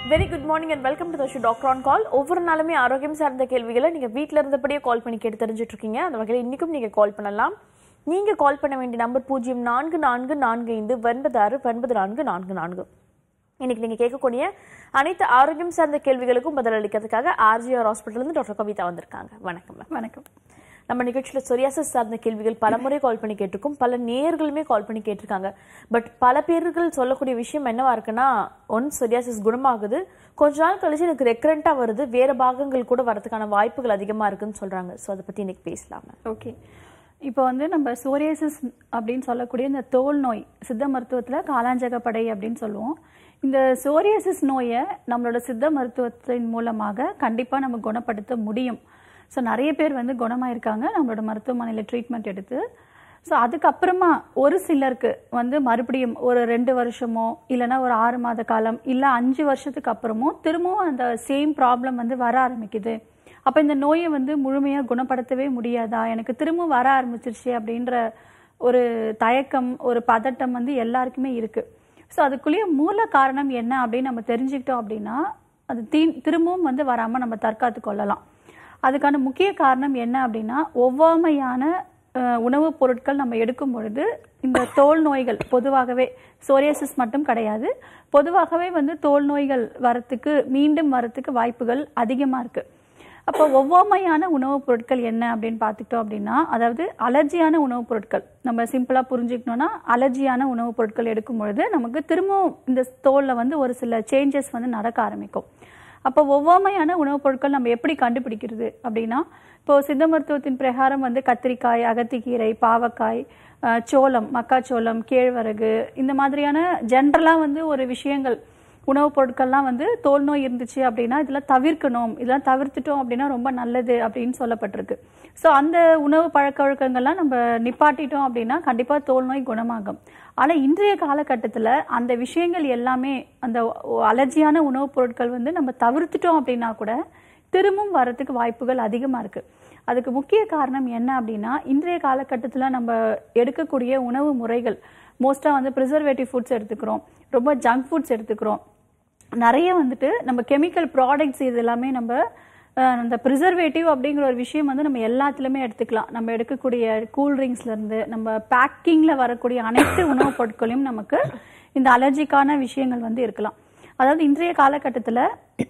Very good morning and welcome to the show doctor on call ஒவ்வொரு நாளுமே ஆரோக்கியம் சார்ந்த கேள்விகளை நீங்கள் வீட்டில் இருந்தபடியே கால் பண்ணி கேட்டு தெரிஞ்சுட்டு இருக்கீங்க அந்த வகையில் இன்றைக்கும் நீங்கள் கால் பண்ணலாம் நீங்கள் கால் பண்ண வேண்டிய நம்பர் பூஜ்ஜியம் நான்கு நான்கு நான்கு ஐந்து ஒன்பது ஆறு ஒன்பது நான்கு நான்கு நான்கு இன்னைக்கு நீங்கள் கேட்கக்கூடிய அனைத்து ஆரோக்கியம் சார்ந்த கேள்விகளுக்கும் பதிலளிக்கிறதுக்காக ஆர்ஜிஆர் ஹாஸ்பிட்டல்லேருந்து டாக்டர் கவிதா வந்திருக்காங்க வணக்கம் ma'am. வணக்கம் நம்ம நிகழ்ச்சியில் சொரியாசஸ் சார்ந்த கேள்விகள் பல முறை கால் பண்ணி கேட்டிருக்கோம் பல நேயர்களுமே கால் பண்ணி கேட்டிருக்காங்க பட் பல பேர்கள் சொல்லக்கூடிய விஷயம் என்னவா இருக்குன்னா ஒன் சொரியாசஸ் குணமாகுது கொஞ்ச நாள் கழிச்சு எனக்கு ரெக்கரண்டா வருது வேற பாகங்கள் கூட வரதுக்கான வாய்ப்புகள் அதிகமா இருக்குன்னு சொல்றாங்க ஸோ அதை பத்தி இன்னைக்கு பேசலாமே ஓகே இப்போ வந்து நம்ம சோரியாசிஸ் அப்படின்னு சொல்லக்கூடிய இந்த தோல் நோய் சித்த மருத்துவத்தில் காலாஞ்சகப்படை அப்படின்னு சொல்லுவோம் இந்த சோரியாசிஸ் நோயை நம்மளோட சித்த மருத்துவத்தின் மூலமாக கண்டிப்பாக நம்ம குணப்படுத்த முடியும் ஸோ நிறைய பேர் வந்து குணமாயிருக்காங்க நம்மளோட மருத்துவமனையில் ட்ரீட்மெண்ட் எடுத்து ஸோ அதுக்கப்புறமா ஒரு சிலருக்கு வந்து மறுபடியும் ஒரு ரெண்டு வருஷமோ இல்லைன்னா ஒரு ஆறு மாத காலம் இல்லை அஞ்சு வருஷத்துக்கு அப்புறமும் திரும்பவும் அந்த சேம் ப்ராப்ளம் வந்து வர ஆரம்பிக்குது அப்போ இந்த நோயை வந்து முழுமையாக குணப்படுத்தவே முடியாதா எனக்கு திரும்ப வர ஆரம்பிச்சிருச்சு அப்படின்ற ஒரு தயக்கம் ஒரு பதட்டம் வந்து எல்லாருக்குமே இருக்கு ஸோ அதுக்குள்ளேயே மூல காரணம் என்ன அப்படின்னு நம்ம தெரிஞ்சுக்கிட்டோம் அப்படின்னா அது தீ திரும்பவும் வந்து வராமல் நம்ம தற்காத்து கொள்ளலாம் அதுக்கான முக்கிய காரணம் என்ன அப்படின்னா ஒவ்வாமையான அஹ், உணவுப் பொருட்கள் நம்ம எடுக்கும் பொழுது இந்த தோல் நோய்கள் பொதுவாகவே சோரியாசிஸ் மட்டும் கிடையாது பொதுவாகவே வந்து தோல் நோய்கள் வரத்துக்கு மீண்டும் வரத்துக்கு வாய்ப்புகள் அதிகமாக இருக்கு அப்போ ஒவ்வாமையான உணவுப் பொருட்கள் என்ன அப்படின்னு பார்த்துக்கிட்டோம் அப்படின்னா அதாவது அலர்ஜியான உணவுப் பொருட்கள் நம்ம சிம்பிளாக புரிஞ்சுக்கணும்னா அலர்ஜியான உணவுப் பொருட்கள் எடுக்கும் பொழுது நமக்கு திரும்பவும் இந்த தோலில் வந்து ஒரு சில சேஞ்சஸ் வந்து நடக்க ஆரம்பிக்கும் அப்போ ஒவ்வாமையான உணவுப் பொருட்கள் நம்ம எப்படி கண்டுபிடிக்கிறது அப்படின்னா இப்போ சித்த மருத்துவத்தின் பிரகாரம் வந்து கத்திரிக்காய் அகத்திக்கீரை பாவக்காய் அஹ், சோளம் மக்காச்சோளம் கேழ்வரகு இந்த மாதிரியான ஜென்ரலாக வந்து ஒரு விஷயங்கள் உணவுப் பொருட்கள்லாம் வந்து தோல் நோய் இருந்துச்சு அப்படின்னா இதெல்லாம் தவிர்க்கணும் இதெல்லாம் தவிர்த்துட்டோம் அப்படின்னா ரொம்ப நல்லது அப்படின்னு சொல்லப்பட்டிருக்கு ஸோ அந்த உணவு பழக்க வழக்கங்கள்லாம் நம்ம நிப்பாட்டிட்டோம் அப்படின்னா கண்டிப்பாக தோல் நோய் குணமாகும் ஆனால் இன்றைய காலகட்டத்தில் அந்த விஷயங்கள் எல்லாமே அந்த அலர்ஜியான உணவுப் பொருட்கள் வந்து நம்ம தவிர்த்துட்டோம் அப்படின்னா கூட திரும்பவும் வரத்துக்கு வாய்ப்புகள் அதிகமாக இருக்கு அதுக்கு முக்கிய காரணம் என்ன அப்படின்னா இன்றைய காலகட்டத்தில் நம்ம எடுக்கக்கூடிய உணவு முறைகள் மோஸ்ட்டாக வந்து ப்ரிசர்வேட்டிவ் ஃபுட்ஸ் எடுத்துக்கிறோம் ரொம்ப ஜங்க் ஃபுட்ஸ் எடுத்துக்கிறோம் நிறைய வந்துட்டு நம்ம கெமிக்கல் ப்ராடக்ட்ஸ் இது எல்லாமே நம்ம அஹ், அந்த ப்ரிசர்வேட்டிவ் அப்படிங்கிற ஒரு விஷயம் வந்து நம்ம எல்லாத்துலேயுமே எடுத்துக்கலாம் நம்ம எடுக்கக்கூடிய கூல்ட்ரிங்க்ஸ்ல இருந்து நம்ம பேக்கிங்ல வரக்கூடிய அனைத்து உணவுப் பொருட்களையும் நமக்கு இந்த அலர்ஜிக்கான விஷயங்கள் வந்து இருக்கலாம் அதாவது இன்றைய காலகட்டத்தில்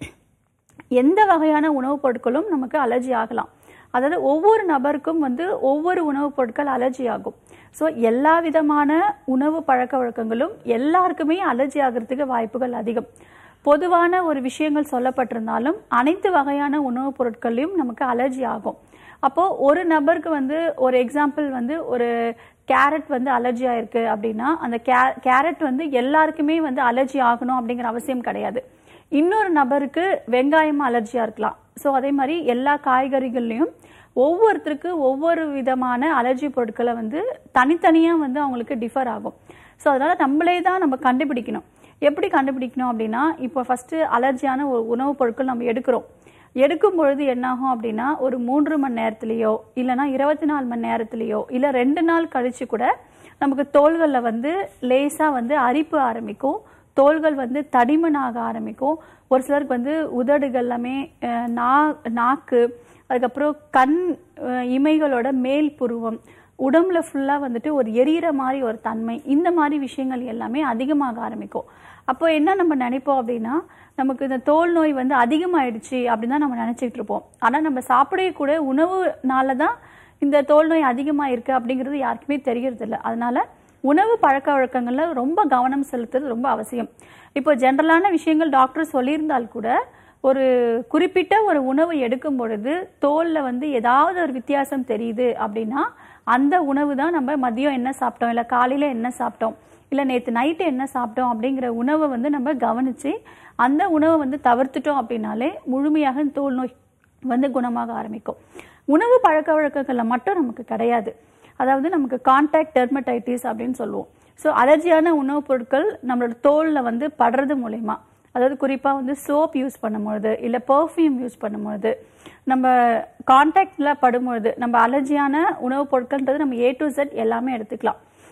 எந்த வகையான உணவுப் பொருட்களும் நமக்கு அலர்ஜி ஆகலாம் அதாவது ஒவ்வொரு நபருக்கும் வந்து ஒவ்வொரு உணவுப் பொருட்கள் அலர்ஜி ஆகும் ஸோ எல்லா விதமான உணவு பழக்க வழக்கங்களும் எல்லாருக்குமே அலர்ஜி ஆகிறதுக்கு வாய்ப்புகள் அதிகம் பொதுவான ஒரு விஷயங்கள் சொல்லப்பட்டிருந்தாலும் அனைத்து வகையான உணவுப் பொருட்கள்லையும் நமக்கு அலர்ஜி ஆகும் அப்போ ஒரு நபருக்கு வந்து ஒரு எக்ஸாம்பிள் வந்து ஒரு கேரட் வந்து அலர்ஜி ஆயிருக்கு அப்படின்னா அந்த கே- கேரட் வந்து எல்லாருக்குமே வந்து அலர்ஜி ஆகணும் அப்படிங்கிற அவசியம் கிடையாது இன்னொரு நபருக்கு வெங்காயம் அலர்ஜியா இருக்கலாம் ஸோ அதே மாதிரி எல்லா காய்கறிகள்லையும் ஒவ்வொருத்தருக்கு ஒவ்வொரு விதமான அலர்ஜி பொருட்களை வந்து தனித்தனியா வந்து அவங்களுக்கு டிஃபர் ஆகும் ஸோ அதனால நம்மளே தான் நம்ம கண்டுபிடிக்கணும் எப்படி கண்டுபிடிக்கணும் அப்படின்னா இப்போ ஃபர்ஸ்ட் அலர்ஜியான ஒரு உணவுப் பொருட்கள் நம்ம எடுக்கிறோம் எடுக்கும் பொழுது என்னாகும் அப்படின்னா ஒரு மூன்று மணி நேரத்திலேயோ இல்லைன்னா இருபத்தி நாலு மணி நேரத்திலேயோ இல்லை ரெண்டு நாள் கழிச்சு கூட நமக்கு தோள்களில் வந்து லேசாக வந்து அரிப்பு ஆரம்பிக்கும் தோள்கள் வந்து தடிமனாக ஆரம்பிக்கும் ஒரு சிலருக்கு வந்து உதடுகள் எல்லாமே அஹ், நா நாக்கு அதுக்கப்புறம் கண் அஹ், இமைகளோட மேல் புருவம் உடம்புல ஃபுல்லாக வந்துட்டு ஒரு எரியிற மாதிரி ஒரு தன்மை இந்த மாதிரி விஷயங்கள் எல்லாமே அதிகமாக ஆரம்பிக்கும் அப்போ என்ன நம்ம நினைப்போம் அப்படின்னா நமக்கு இந்த தோல் நோய் வந்து அதிகமாயிடுச்சு அப்படின்னு தான் நம்ம நினச்சிக்கிட்டு இருப்போம் ஆனால் நம்ம சாப்பிடக்கூடிய உணவுனால தான் இந்த தோல் நோய் அதிகமாக இருக்கு அப்படிங்கிறது யாருக்குமே தெரியறது இல்லை அதனால உணவு பழக்க வழக்கங்கள்ல ரொம்ப கவனம் செலுத்துறது ரொம்ப அவசியம் இப்போ ஜென்ரலான விஷயங்கள் டாக்டர் சொல்லியிருந்தால் கூட ஒரு குறிப்பிட்ட ஒரு உணவு எடுக்கும் பொழுது தோல்ல வந்து ஏதாவது ஒரு வித்தியாசம் தெரியுது அப்படின்னா அந்த உணவு தான் நம்ம மதியம் என்ன சாப்பிட்டோம் இல்லை காலையில என்ன சாப்பிட்டோம் இல்லை நேற்று நைட்டு என்ன சாப்பிட்டோம் அப்படிங்கிற உணவை வந்து நம்ம கவனிச்சு அந்த உணவை வந்து தவிர்த்துட்டோம் அப்படின்னாலே முழுமையாக தோல் நோய் வந்து குணமாக ஆரம்பிக்கும் உணவு பழக்க வழக்கங்களில் மட்டும் நமக்கு கிடையாது அதாவது நமக்கு கான்டாக்ட் டெர்மடைட்டிஸ் அப்படின்னு சொல்லுவோம் ஸோ அலர்ஜியான உணவுப் பொருட்கள் நம்மளோட தோலில் வந்து படுறது மூலயமா அதாவது குறிப்பாக வந்து சோப் யூஸ் பண்ணும்பொழுது இல்லை பெர்ஃப்யூம் யூஸ் பண்ணும்பொழுது நம்ம கான்டாக்டில் படும்பொழுது நம்ம அலர்ஜியான உணவுப் பொருட்கள்ன்றது நம்ம ஏ டு Z எல்லாமே எடுத்துக்கலாம்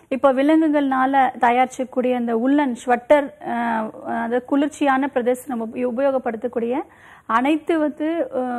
இப்போ விலங்குகள்னால தயாரிச்சக்கூடிய அந்த உள்ளன் ஸ்வெட்டர் அந்த குளிர்ச்சியான பிரதேசம் நம்ம உப- உபயோகப்படுத்தக்கூடிய அனைத்து வந்து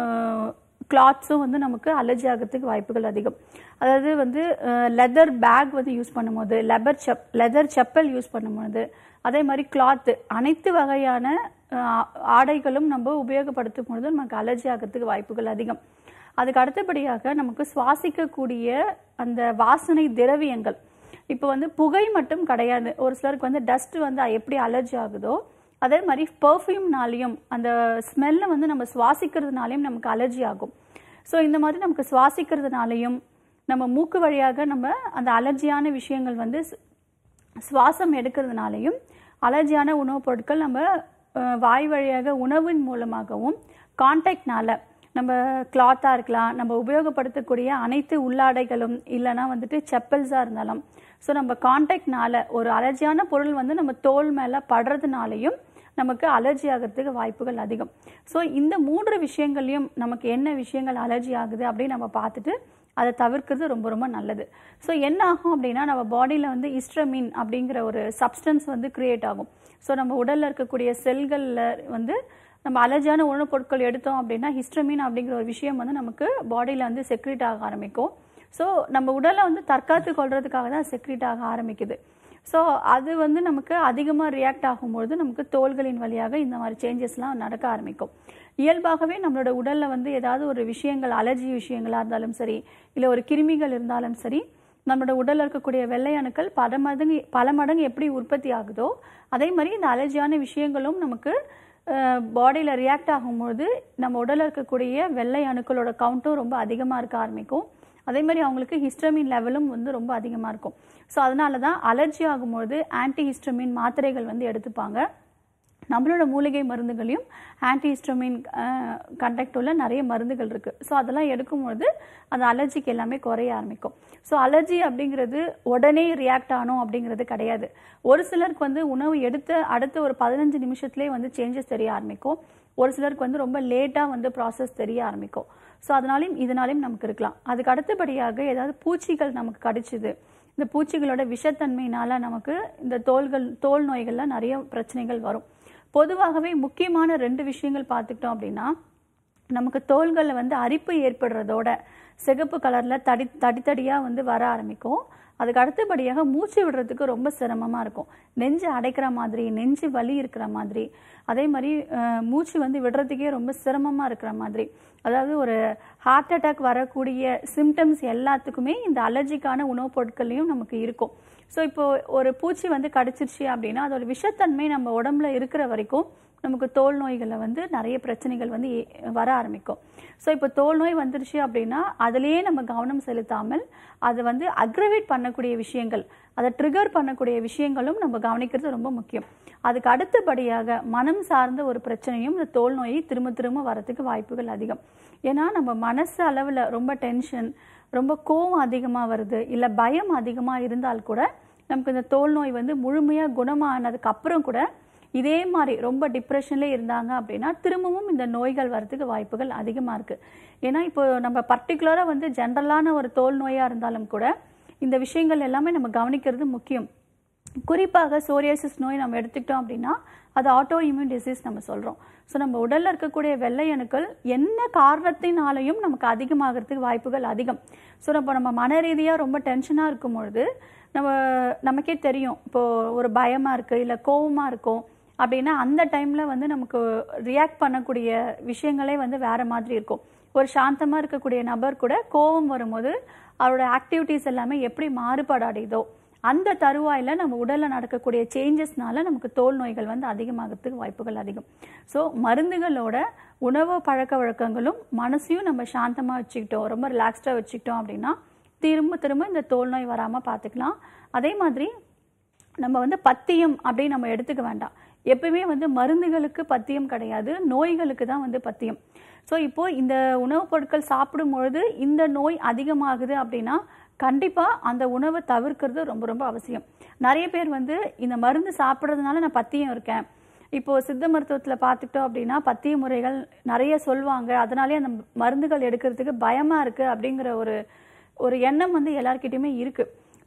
கிளாத்ஸும் வந்து நமக்கு அலர்ஜி ஆகிறதுக்கு வாய்ப்புகள் அதிகம் அதாவது வந்து லெதர் பேக் வந்து யூஸ் பண்ணும்போது லெதர் செப் லெதர் செப்பல் யூஸ் பண்ணும்போது அதே மாதிரி கிளாத் அனைத்து வகையான அஹ், ஆடைகளும் நம்ம உபயோகப்படுத்தும் பொழுது நமக்கு அலர்ஜி ஆகிறதுக்கு வாய்ப்புகள் அதிகம் அதுக்கு அடுத்தபடியாக நமக்கு சுவாசிக்கக்கூடிய அந்த வாசனை திரவியங்கள் இப்போ வந்து புகை மட்டும் கிடையாது ஒரு சிலருக்கு வந்து டஸ்ட் வந்து எப்படி அலர்ஜி ஆகுதோ அதே மாதிரி பெர்ஃப்யூம்னாலையும் அந்த ஸ்மெல்லை வந்து நம்ம சுவாசிக்கிறதுனாலையும் நமக்கு அலர்ஜி ஆகும் ஸோ இந்த மாதிரி நமக்கு சுவாசிக்கிறதுனாலையும் நம்ம மூக்கு வழியாக நம்ம அந்த அலர்ஜியான விஷயங்கள் வந்து சு- சுவாசம் எடுக்கிறதுனாலையும் அலர்ஜியான உணவுப் பொருட்கள் நம்ம அஹ், வாய் வழியாக உணவின் மூலமாகவும் கான்டாக்ட்னால நம்ம கிளாத்தாக இருக்கலாம் நம்ம உபயோகப்படுத்தக்கூடிய அனைத்து உள்ளாடைகளும் இல்லைன்னா வந்துட்டு செப்பல்ஸாக இருந்தாலும் ஸோ நம்ம கான்டாக்ட்னால ஒரு அலர்ஜியான பொருள் வந்து நம்ம தோல் மேலே படுறதுனாலையும் நமக்கு அலர்ஜி ஆகிறதுக்கு வாய்ப்புகள் அதிகம் ஸோ இந்த மூன்று விஷயங்கள்லையும் நமக்கு என்ன விஷயங்கள் அலர்ஜி ஆகுது அப்படின்னு நம்ம பார்த்துட்டு அதை தவிர்க்கிறது ரொம்ப ரொம்ப நல்லது ஸோ என்ன ஆகும் அப்படின்னா நம்ம பாடியில் வந்து இஸ்ட்ரமின் அப்படிங்கிற ஒரு சப்ஸ்டன்ஸ் வந்து கிரியேட் ஆகும் ஸோ நம்ம உடலில் இருக்கக்கூடிய செல்களில் வந்து நம்ம அலர்ஜியான உணவுப் பொருட்கள் எடுத்தோம் அப்படின்னா ஹிஸ்டமின் அப்படிங்கிற ஒரு விஷயம் வந்து நமக்கு பாடியில் வந்து செக்ரேட் ஆக ஆரம்பிக்கும் ஸோ நம்ம உடலை வந்து தற்காத்து கொள்றதுக்காக தான் செக்ரேட் ஆக ஆரம்பிக்குது ஸோ அது வந்து நமக்கு அதிகமாக ரியாக்ட் ஆகும்பொழுது நமக்கு தோள்களின் வழியாக இந்த மாதிரி சேஞ்சஸ்லாம் நடக்க ஆரம்பிக்கும் இயல்பாகவே நம்மளோட உடலில் வந்து ஏதாவது ஒரு விஷயங்கள் அலர்ஜி விஷயங்களாக இருந்தாலும் சரி இல்லை ஒரு கிருமிகள் இருந்தாலும் சரி நம்மளோட உடலில் இருக்கக்கூடிய வெள்ளை அணுக்கள் பல மடங்கு பல மடங்கு எப்படி உற்பத்தி ஆகுதோ அதே மாதிரி இந்த அலர்ஜியான விஷயங்களும் நமக்கு பாடியில் ரியாக்ட் ஆகும்போது நம்ம உடலில் இருக்கக்கூடிய வெள்ளை அணுக்களோட கவுண்ட்டும் ரொம்ப அதிகமாக இருக்க ஆரம்பிக்கும் அதே மாதிரி அவங்களுக்கு ஹிஸ்டமின் லெவலும் வந்து ரொம்ப அதிகமாக இருக்கும் ஸோ அதனால தான் அலர்ஜி ஆகும்போது ஆன்டி ஹிஸ்டமின் மாத்திரைகள் வந்து எடுத்துப்பாங்க நம்மளோட மூலிகை மருந்துகளையும் ஆன்டிஹிஸ்டமின் கண்டக்ட் உள்ள நிறைய மருந்துகள் இருக்கு ஸோ அதெல்லாம் எடுக்கும்பொழுது அந்த அலர்ஜிக்கு எல்லாமே குறைய ஆரம்பிக்கும் ஸோ அலர்ஜி அப்படிங்கிறது உடனே ரியாக்ட் ஆனோம் அப்படிங்கிறது கிடையாது ஒரு சிலருக்கு வந்து உணவு எடுத்த அடுத்த ஒரு பதினஞ்சு நிமிஷத்துலேயே வந்து சேஞ்சஸ் தெரிய ஆரம்பிக்கும் ஒரு சிலருக்கு வந்து ரொம்ப லேட்டாக வந்து ப்ராசஸ் தெரிய ஆரம்பிக்கும் ஸோ அதனாலையும் இதனாலையும் நமக்கு இருக்கலாம் அதுக்கு அடுத்தபடியாக ஏதாவது பூச்சிகள் நமக்கு கடிச்சுது இந்த பூச்சிகளோட விஷத்தன்மையினால நமக்கு இந்த தோல்கள் தோல் நோய்கள்ல நிறைய பிரச்சனைகள் வரும் பொதுவாகவே முக்கியமான ரெண்டு விஷயங்கள் பார்த்துக்கிட்டோம் அப்படின்னா நமக்கு தோள்களில் வந்து அரிப்பு ஏற்படுறதோட சிகப்பு கலரில் தடி தடித்தடியாக வந்து வர ஆரம்பிக்கும் அதுக்கு அடுத்தபடியாக மூச்சு விடுறதுக்கு ரொம்ப சிரமமாக இருக்கும் நெஞ்சு அடைக்கிற மாதிரி நெஞ்சு வலி இருக்கிற மாதிரி அதே மாதிரி அஹ், மூச்சு வந்து விடுறதுக்கே ரொம்ப சிரமமாக இருக்கிற மாதிரி அதாவது ஒரு ஹார்ட் அட்டாக் வரக்கூடிய சிம்டம்ஸ் எல்லாத்துக்குமே இந்த அலர்ஜிக்கான உணவுப் பொருட்கள்லையும் நமக்கு இருக்கும் ஸோ இப்போ ஒரு பூச்சி வந்து கடிச்சிருச்சு அப்படின்னா அதோட விஷத்தன்மை நம்ம உடம்புல இருக்கிற வரைக்கும் நமக்கு தோல் நோய்களில் வந்து நிறைய பிரச்சனைகள் வந்து ஏ- வர ஆரம்பிக்கும் ஸோ இப்போ தோல் நோய் வந்துருச்சு அப்படின்னா அதுலேயே நம்ம கவனம் செலுத்தாமல் அதை வந்து அக்ரவேட் பண்ணக்கூடிய விஷயங்கள் அதை ட்ரிகர் பண்ணக்கூடிய விஷயங்களும் நம்ம கவனிக்கிறது ரொம்ப முக்கியம் அதுக்கு அடுத்தபடியாக மனம் சார்ந்த ஒரு பிரச்சனையும் இந்த தோல் நோயை திரும்ப திரும்ப வரதுக்கு வாய்ப்புகள் அதிகம் ஏன்னா நம்ம மனசு அளவில் ரொம்ப டென்ஷன் ரொம்ப கோவம் அதிகமாக வருது இல்லை பயம் அதிகமாக இருந்தால் கூட நமக்கு இந்த தோல் நோய் வந்து முழுமையாக குணமானதுக்கு அப்புறம் கூட இதே மாதிரி ரொம்ப டிப்ரெஷன்லேயே இருந்தாங்க அப்படின்னா திரும்பவும் இந்த நோய்கள் வரதுக்கு வாய்ப்புகள் அதிகமாக இருக்குது ஏன்னா இப்போ நம்ம பர்டிகுலராக வந்து ஜென்ரலான ஒரு தோல் நோயாக இருந்தாலும் கூட இந்த விஷயங்கள் எல்லாமே நம்ம கவனிக்கிறது முக்கியம் குறிப்பாக சோரியாசிஸ் நோய் நம்ம எடுத்துக்கிட்டோம் அப்படின்னா அது ஆட்டோ இம்யூன் டிசீஸ் நம்ம சொல்கிறோம் ஸோ நம்ம உடலில் இருக்கக்கூடிய வெள்ளை அணுக்கள் என்ன காரணத்தினாலையும் நமக்கு அதிகமாகிறதுக்கு வாய்ப்புகள் அதிகம் ஸோ நம்ம நம்ம மன ரீதியாக ரொம்ப டென்ஷனாக இருக்கும் பொழுது நம்ம நமக்கே தெரியும் இப்போது ஒரு பயமாக இருக்குது இல்லை கோவமாக இருக்கும் அப்படின்னா அந்த டைமில் வந்து நமக்கு ரியாக்ட் பண்ணக்கூடிய விஷயங்களே வந்து வேற மாதிரி இருக்கும் ஒரு சாந்தமாக இருக்கக்கூடிய நபர் கூட கோபம் வரும்போது அவரோட ஆக்டிவிட்டீஸ் எல்லாமே எப்படி மாறுபாடு அடையுதோ அந்த தருவாயில் நம்ம உடலில் நடக்கக்கூடிய சேஞ்சஸ்னால நமக்கு தோல் நோய்கள் வந்து அதிகமாகிறதுக்கு வாய்ப்புகள் அதிகம் ஸோ மருந்துகளோட உணவு பழக்க வழக்கங்களும் மனசையும் நம்ம சாந்தமாக வச்சுக்கிட்டோம் ரொம்ப ரிலாக்ஸ்டாக வச்சுக்கிட்டோம் அப்படின்னா திரும்ப திரும்ப இந்த தோல் நோய் வராமல் பார்த்துக்கலாம் அதே மாதிரி நம்ம வந்து பத்தியம் அப்படின்னு நம்ம எடுத்துக்க வேண்டாம் எப்பவுமே வந்து மருந்துகளுக்கு பத்தியம் கிடையாது நோய்களுக்கு தான் வந்து பத்தியம் ஸோ இப்போ இந்த உணவுப் பொருட்கள் சாப்பிடும் பொழுது இந்த நோய் அதிகமாகுது அப்படின்னா கண்டிப்பாக அந்த உணவை தவிர்க்கிறது ரொம்ப ரொம்ப அவசியம் நிறைய பேர் வந்து இந்த மருந்து சாப்பிட்றதுனால நான் பத்தியம் இருக்கேன் இப்போ சித்த மருத்துவத்தில் பார்த்துக்கிட்டோம் அப்படின்னா பத்திய முறைகள் நிறைய சொல்லுவாங்க அதனாலே அந்த மருந்துகள் எடுக்கிறதுக்கு பயமாக இருக்குது அப்படிங்கிற ஒரு ஒரு எண்ணம் வந்து எல்லார்கிட்டயுமே இருக்கு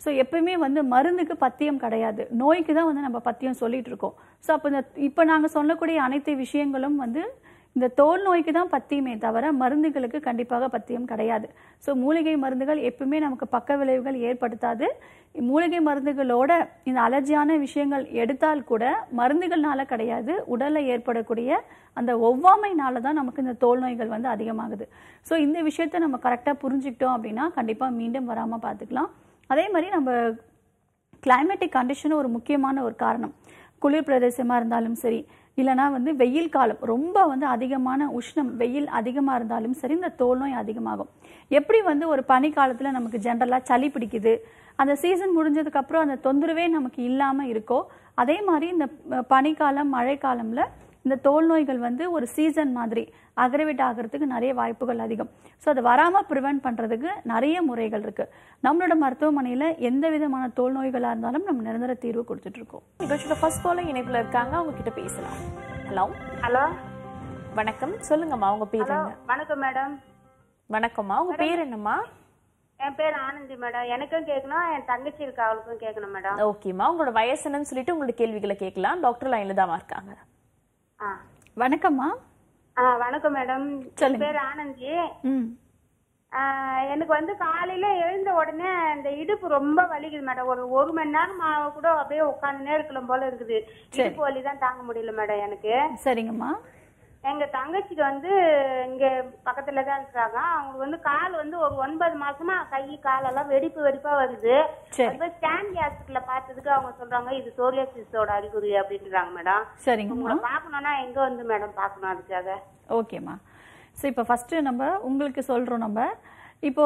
ஸோ எப்பயுமே வந்து மருந்துக்கு பத்தியம் கிடையாது நோய்க்கு தான் வந்து நம்ம பத்தியம் சொல்லிட்டு இருக்கோம் ஸோ அப்போ இந்த இப்போ நாங்கள் சொல்லக்கூடிய அனைத்து விஷயங்களும் வந்து இந்த தோல் நோய்க்கு தான் பத்தியமே தவிர மருந்துகளுக்கு கண்டிப்பாக பத்தியம் கிடையாது ஸோ மூலிகை மருந்துகள் எப்பவுமே நமக்கு பக்க விளைவுகள் ஏற்படுத்தாது மூலிகை மருந்துகளோட இந்த அலர்ஜியான விஷயங்கள் எடுத்தால் கூட மருந்துகள்னால கிடையாது உடலில் ஏற்படக்கூடிய அந்த ஒவ்வாமைனால தான் நமக்கு இந்த தோல் நோய்கள் வந்து அதிகமாகுது ஸோ இந்த விஷயத்தை நம்ம கரெக்டாக புரிஞ்சுக்கிட்டோம் அப்படின்னா கண்டிப்பாக மீண்டும் வராமல் பார்த்துக்கலாம் அதே மாதிரி நம்ம கிளைமேட்டிக் கண்டிஷனும் ஒரு முக்கியமான ஒரு காரணம் குளிர் பிரதேசமாக இருந்தாலும் சரி இல்லைனா வந்து வெயில் காலம் ரொம்ப வந்து அதிகமான உஷ்ணம் வெயில் அதிகமாக இருந்தாலும் சரி இந்த தோல் நோய் அதிகமாகும் எப்படி வந்து ஒரு பனி காலத்தில் நமக்கு ஜென்ரலாக சளி பிடிக்குது அந்த சீசன் முடிஞ்சதுக்கப்புறம் அந்த தொந்தரவே நமக்கு இல்லாமல் இருக்கோ அதே மாதிரி இந்த அஹ், பனிக்காலம் மழைக்காலம்ல இந்த தோல் நோய்கள் வந்து ஒரு சீசன் மாதிரி அக்ரவேட் ஆகிறதுக்கு நிறைய வாய்ப்புகள் அதிகம் ஸோ அது வராமல் ப்ரிவென்ட் பண்ணுறதுக்கு நிறைய முறைகள் இருக்கு நம்மளோட மருத்துவமனையில் எந்த விதமான தோல் நோய்களாக இருந்தாலும் நம்ம நிரந்தர தீர்வு கொடுத்துட்டு இருக்கோம் நிகழ்ச்சியோட ஃபர்ஸ்ட் காலர் இணைப்புல இருக்காங்க அவங்க கிட்ட பேசலாம் ஹலோ ஹலோ வணக்கம் சொல்லுங்கம்மா உங்க பேர் ஹலோ என்ன வணக்கம் மேடம் வணக்கம்மா உங்க பேர் என்னம்மா என் பேர் ஆனந்தி மேடம் எனக்கும் கேட்கணும் என் தங்கச்சி இருக்கா அவளுக்கும் கேட்கணும் மேடம் ஓகேம்மா உங்களோட வயசு என்னன்னு சொல்லிட்டு உங்களோட கேள்விகளை கேட்கலாம் டாக்டர் லைன்ல தான் இருக்காங்க ஆ வணக்கம்மா ஆ வணக்கம் மேடம் என் சொல்லுங்க. பேர் ஆனந்தி ம் ஆ, எனக்கு வந்து காலையில எழுந்த உடனே இந்த இடுப்பு ரொம்ப வலிக்குது மேடம் ஒரு ஒரு மணி நேரம் ஆ- கூட அப்படியே உட்காந்துனே இருக்கலாம் போல இருக்குது இடுப்பு வலி தான் தாங்க முடியல மேடம் எனக்கு சரிங்கம்மா எங்க தங்கச்சிக்கு வந்து இங்க பக்கத்துல தான் இருக்கிறாங்க அவங்களுக்கு வந்து கால் வந்து ஒரு ஒன்பது மாசமா கை காலெல்லாம் வெடிப்பு வெடிப்பா வருது சரி. அதுக்கு ஸ்டான்லி ஹாஸ்பிட்டல்ல பார்த்ததுக்கு அவங்க சொல்றாங்க இது சோரியாசிஸோட அறிகுறி அப்படின்றாங்க மேடம் சரிங்கம்மா உங்களை பார்க்கணும்னா எங்க வந்து மேடம் பார்க்கணும் அதுக்காக ஓகேம்மா ஸோ இப்போ ஃபஸ்ட்டு நம்ம உங்களுக்கு சொல்கிறோம் நம்ம இப்போ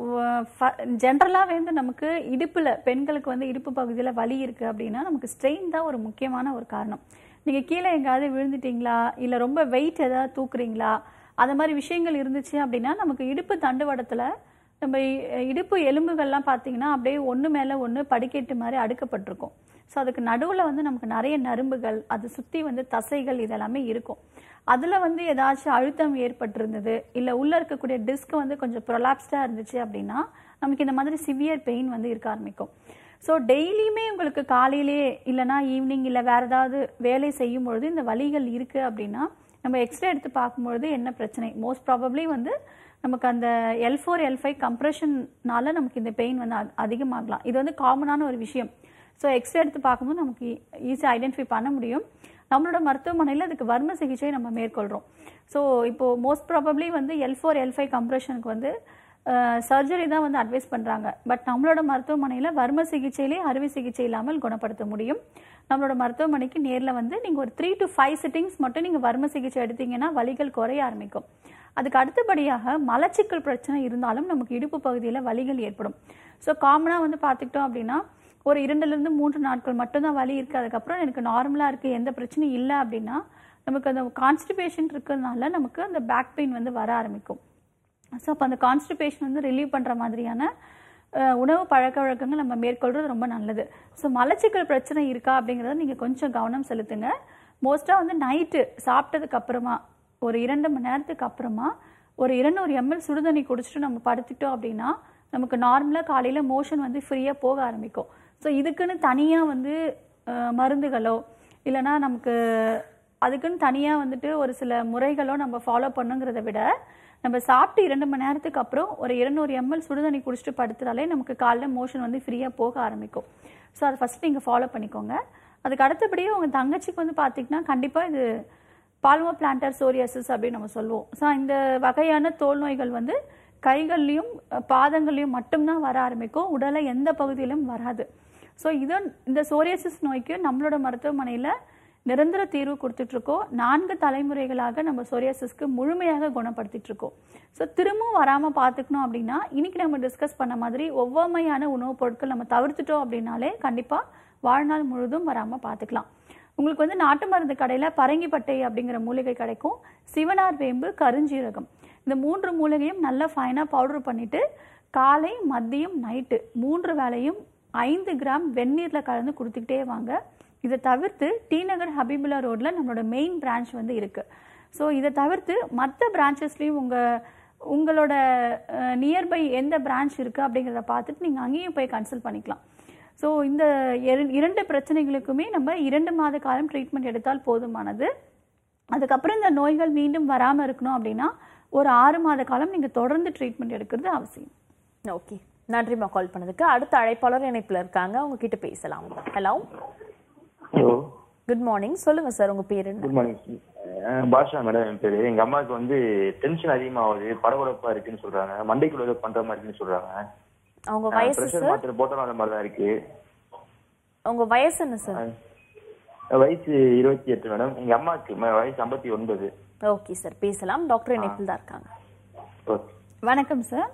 ஜென்ரலாகவே வந்து நமக்கு இடுப்பில் பெண்களுக்கு வந்து இடுப்பு பகுதியில் வலி இருக்குது அப்படின்னா நமக்கு ஸ்ட்ரெயின் தான் ஒரு முக்கியமான ஒரு காரணம் நீங்கள் கீழே எங்காவது விழுந்துட்டீங்களா இல்லை ரொம்ப வெயிட் ஏதாவது தூக்குறீங்களா அந்த மாதிரி விஷயங்கள் இருந்துச்சு அப்படின்னா நமக்கு இடுப்பு தண்டுவடத்தில் நம்ம இ- இடுப்பு எலும்புகள்லாம் பார்த்தீங்கன்னா அப்படியே ஒன்று மேலே ஒன்று படிக்கட்டு மாதிரி அடுக்கப்பட்டிருக்கும் ஸோ அதுக்கு நடுவில் வந்து நமக்கு நிறைய நரம்புகள் அது சுற்றி வந்து தசைகள் இதெல்லாமே இருக்கும் அதில் வந்து ஏதாச்சும் அழுத்தம் ஏற்பட்டிருந்தது இல்லை உள்ளே இருக்கக்கூடிய டிஸ்க் வந்து கொஞ்சம் ப்ரொலாப்ஸ்டாக இருந்துச்சு அப்படின்னா நமக்கு இந்த மாதிரி சிவியர் பெயின் வந்து இருக்க ஆரம்பிக்கும் ஸோ டெய்லியுமே உங்களுக்கு காலையிலே இல்லைனா ஈவினிங் இல்லை வேற ஏதாவது வேலை செய்யும் பொழுது இந்த வலிகள் இருக்குது அப்படின்னா நம்ம எக்ஸ்ரே எடுத்து பார்க்கும்பொழுது என்ன பிரச்சனை மோஸ்ட் ப்ராபப்ளி வந்து நமக்கு அந்த எல் ஃபோர் எல் ஃபைவ் கம்ப்ரெஷன்னால நமக்கு இந்த பெயின் வந்து அ- அதிகமாகலாம் இது வந்து காமனான ஒரு விஷயம் ஸோ எக்ஸ்ரே எடுத்து பார்க்கும்போது நமக்கு ஈஸியாக ஐடென்டிஃபை பண்ண முடியும் நம்மளோட மருத்துவமனையில் அதுக்கு வர்ம சிகிச்சை நம்ம மேற்கொள்கிறோம் ஸோ இப்போ மோஸ்ட் ப்ராபப்ளி வந்து எல் ஃபோர் எல் ஃபைவ் கம்ப்ரெஷனுக்கு வந்து சர்ஜரி தான் வந்து அட்வைஸ் பண்ணுறாங்க பட் நம்மளோட மருத்துவமனையில் வர்ம சிகிச்சையிலே அறுவை சிகிச்சை இல்லாமல் குணப்படுத்த முடியும் நம்மளோட மருத்துவமனைக்கு நேரில் வந்து நீங்கள் ஒரு த்ரீ டு ஃபைவ் சிட்டிங்ஸ் மட்டும் நீங்கள் வர்ம சிகிச்சை எடுத்தீங்கன்னா வலிகள் குறைய ஆரம்பிக்கும் அதுக்கு அடுத்தபடியாக மலச்சிக்கல் பிரச்சனை இருந்தாலும் நமக்கு இடுப்பு பகுதியில் வலிகள் ஏற்படும் ஸோ காமனாக வந்து பார்த்துக்கிட்டோம் அப்படின்னா ஒரு இரண்டுலேருந்து மூன்று நாட்கள் மட்டும்தான் வலி இருக்குது அதுக்கப்புறம் எனக்கு நார்மலாக இருக்குது எந்த பிரச்சனையும் இல்லை அப்படின்னா நமக்கு அந்த கான்ஸ்டிபேஷன் இருக்கிறதுனால நமக்கு அந்த பேக் பெயின் வந்து வர ஆரம்பிக்கும் ஸோ அப்போ அந்த கான்ஸ்டிபேஷன் வந்து ரிலீவ் பண்ணுற மாதிரியான அஹ், உணவு பழக்க வழக்கங்கள் நம்ம மேற்கொள்றது ரொம்ப நல்லது ஸோ மலச்சிக்கல் பிரச்சனை இருக்கா அப்படிங்கிறத நீங்கள் கொஞ்சம் கவனம் செலுத்துங்க மோஸ்ட்டாக வந்து நைட்டு சாப்பிட்டதுக்கு அப்புறமா ஒரு இரண்டு மணி நேரத்துக்கு அப்புறமா ஒரு இருநூறு எம்எல் சுடுதண்ணி குடிச்சிட்டு நம்ம படுத்துட்டோம் அப்படின்னா நமக்கு நார்மலாக காலையில் மோஷன் வந்து ஃப்ரீயாக போக ஆரம்பிக்கும் ஸோ இதுக்குன்னு தனியாக வந்து அஹ், மருந்துகளோ இல்லைன்னா நமக்கு அதுக்குன்னு தனியாக வந்துட்டு ஒரு சில முறைகளோ நம்ம ஃபாலோ பண்ணுங்கிறத விட நம்ம சாப்பிட்டு இரண்டு மணி நேரத்துக்கு அப்புறம் ஒரு இருநூறு எம்எல் சுடுதண்ணி குடிச்சிட்டு படுத்துட்டாலே நமக்கு காலைல மோஷன் வந்து ஃப்ரீயாக போக ஆரம்பிக்கும் ஸோ அதை ஃபஸ்ட் நீங்கள் ஃபாலோ பண்ணிக்கோங்க அதுக்கு அடுத்தபடியே உங்கள் தங்கச்சிக்கு வந்து பார்த்தீங்கன்னா கண்டிப்பாக இது பால்மோ பிளான்டர் சோரியாசிஸ் அப்படின்னு நம்ம சொல்லுவோம் ஸோ இந்த வகையான தோல் நோய்கள் வந்து கைகள்லையும் அஹ், பாதங்கள்லையும் மட்டும்தான் வர ஆரம்பிக்கும் உடலை எந்த பகுதியிலும் வராது ஸோ இது இந்த சோரியாசிஸ் நோய்க்கு நம்மளோட மருத்துவமனையில் நிரந்தர தீர்வு கொடுத்துட்டு இருக்கோம் நான்கு தலைமுறைகளாக நம்ம சோரியாசிஸ்க்கு முழுமையாக குணப்படுத்திட்டு இருக்கோம் ஸோ திரும்பவும் வராமல் பார்த்துக்கணும் அப்படின்னா இன்னைக்கு நம்ம டிஸ்கஸ் பண்ண மாதிரி ஒவ்வாமையான உணவுப் பொருட்கள் நம்ம தவிர்த்துட்டோம் அப்படின்னாலே கண்டிப்பாக வாழ்நாள் முழுதும் வராமல் பார்த்துக்கலாம் உங்களுக்கு வந்து நாட்டு மருந்து கடையில் பரங்கிப்பட்டை அப்படிங்கிற மூலிகை கிடைக்கும் சிவனார் வேம்பு கருஞ்சீரகம் இந்த மூன்று மூலிகையும் நல்லா ஃபைனாக பவுடர் பண்ணிட்டு காலை மதியம் நைட்டு மூன்று வேளையும் ஐந்து கிராம் வெந்நீரில் கலந்து கொடுத்துக்கிட்டே வாங்க இதை தவிர்த்து டி நகர் ஹபீபுல்லா ரோட்ல நம்மளோட மெயின் பிரான்ச் வந்து இருக்கு ஸோ இதை தவிர்த்து மற்ற பிரான்ச்சஸ்லையும் உங்கள் உங்களோட நியர்பை எந்த பிரான்ச் இருக்குது அப்படிங்கிறத பார்த்துட்டு நீங்கள் அங்கேயும் போய் கன்சல்ட் பண்ணிக்கலாம் ஸோ இந்த இர- இரண்டு பிரச்சனைகளுக்குமே நம்ம இரண்டு மாத காலம் ட்ரீட்மெண்ட் எடுத்தால் போதுமானது அதுக்கப்புறம் இந்த நோய்கள் மீண்டும் வராமல் இருக்கணும் அப்படின்னா ஒரு ஆறு மாத காலம் நீங்கள் தொடர்ந்து ட்ரீட்மெண்ட் எடுக்கிறது அவசியம் ஓகே நன்றிம்மா கால் பண்ணதுக்கு அடுத்த அழைப்பாளர் இணைப்புல இருக்காங்க அவங்க கிட்ட பேசலாம் ஹலோ ஹலோ குட் மார்னிங் சொல்லுங்க சார் உங்க பேர் என்ன குட் மார்னிங் பாஷா மேடம் என் பேரு எங்க அம்மாவுக்கு வந்து டென்ஷன் அதிகமாகுது படபடப்பா இருக்குன்னு சொல்றாங்க மண்டைக்குள்ள ஏதோ பண்ற மாதிரி இருக்குன்னு சொல்றாங்க உங்க வயசு ப்ரெஷர் சார் மாத்திரை போட்டாலும் அந்த மாதிரி தான் இருக்கு உங்க வயசு என்ன சார் அஹ் வயசு இருபத்தி எட்டு மேடம் எங்க அம்மாவுக்கு ம- வயசு ஐம்பத்தி ஒன்பது ஓகே சார் பேசலாம் டாக்டர் இணைப்பில் தான் இருக்காங்க ஓகே வணக்கம் சார்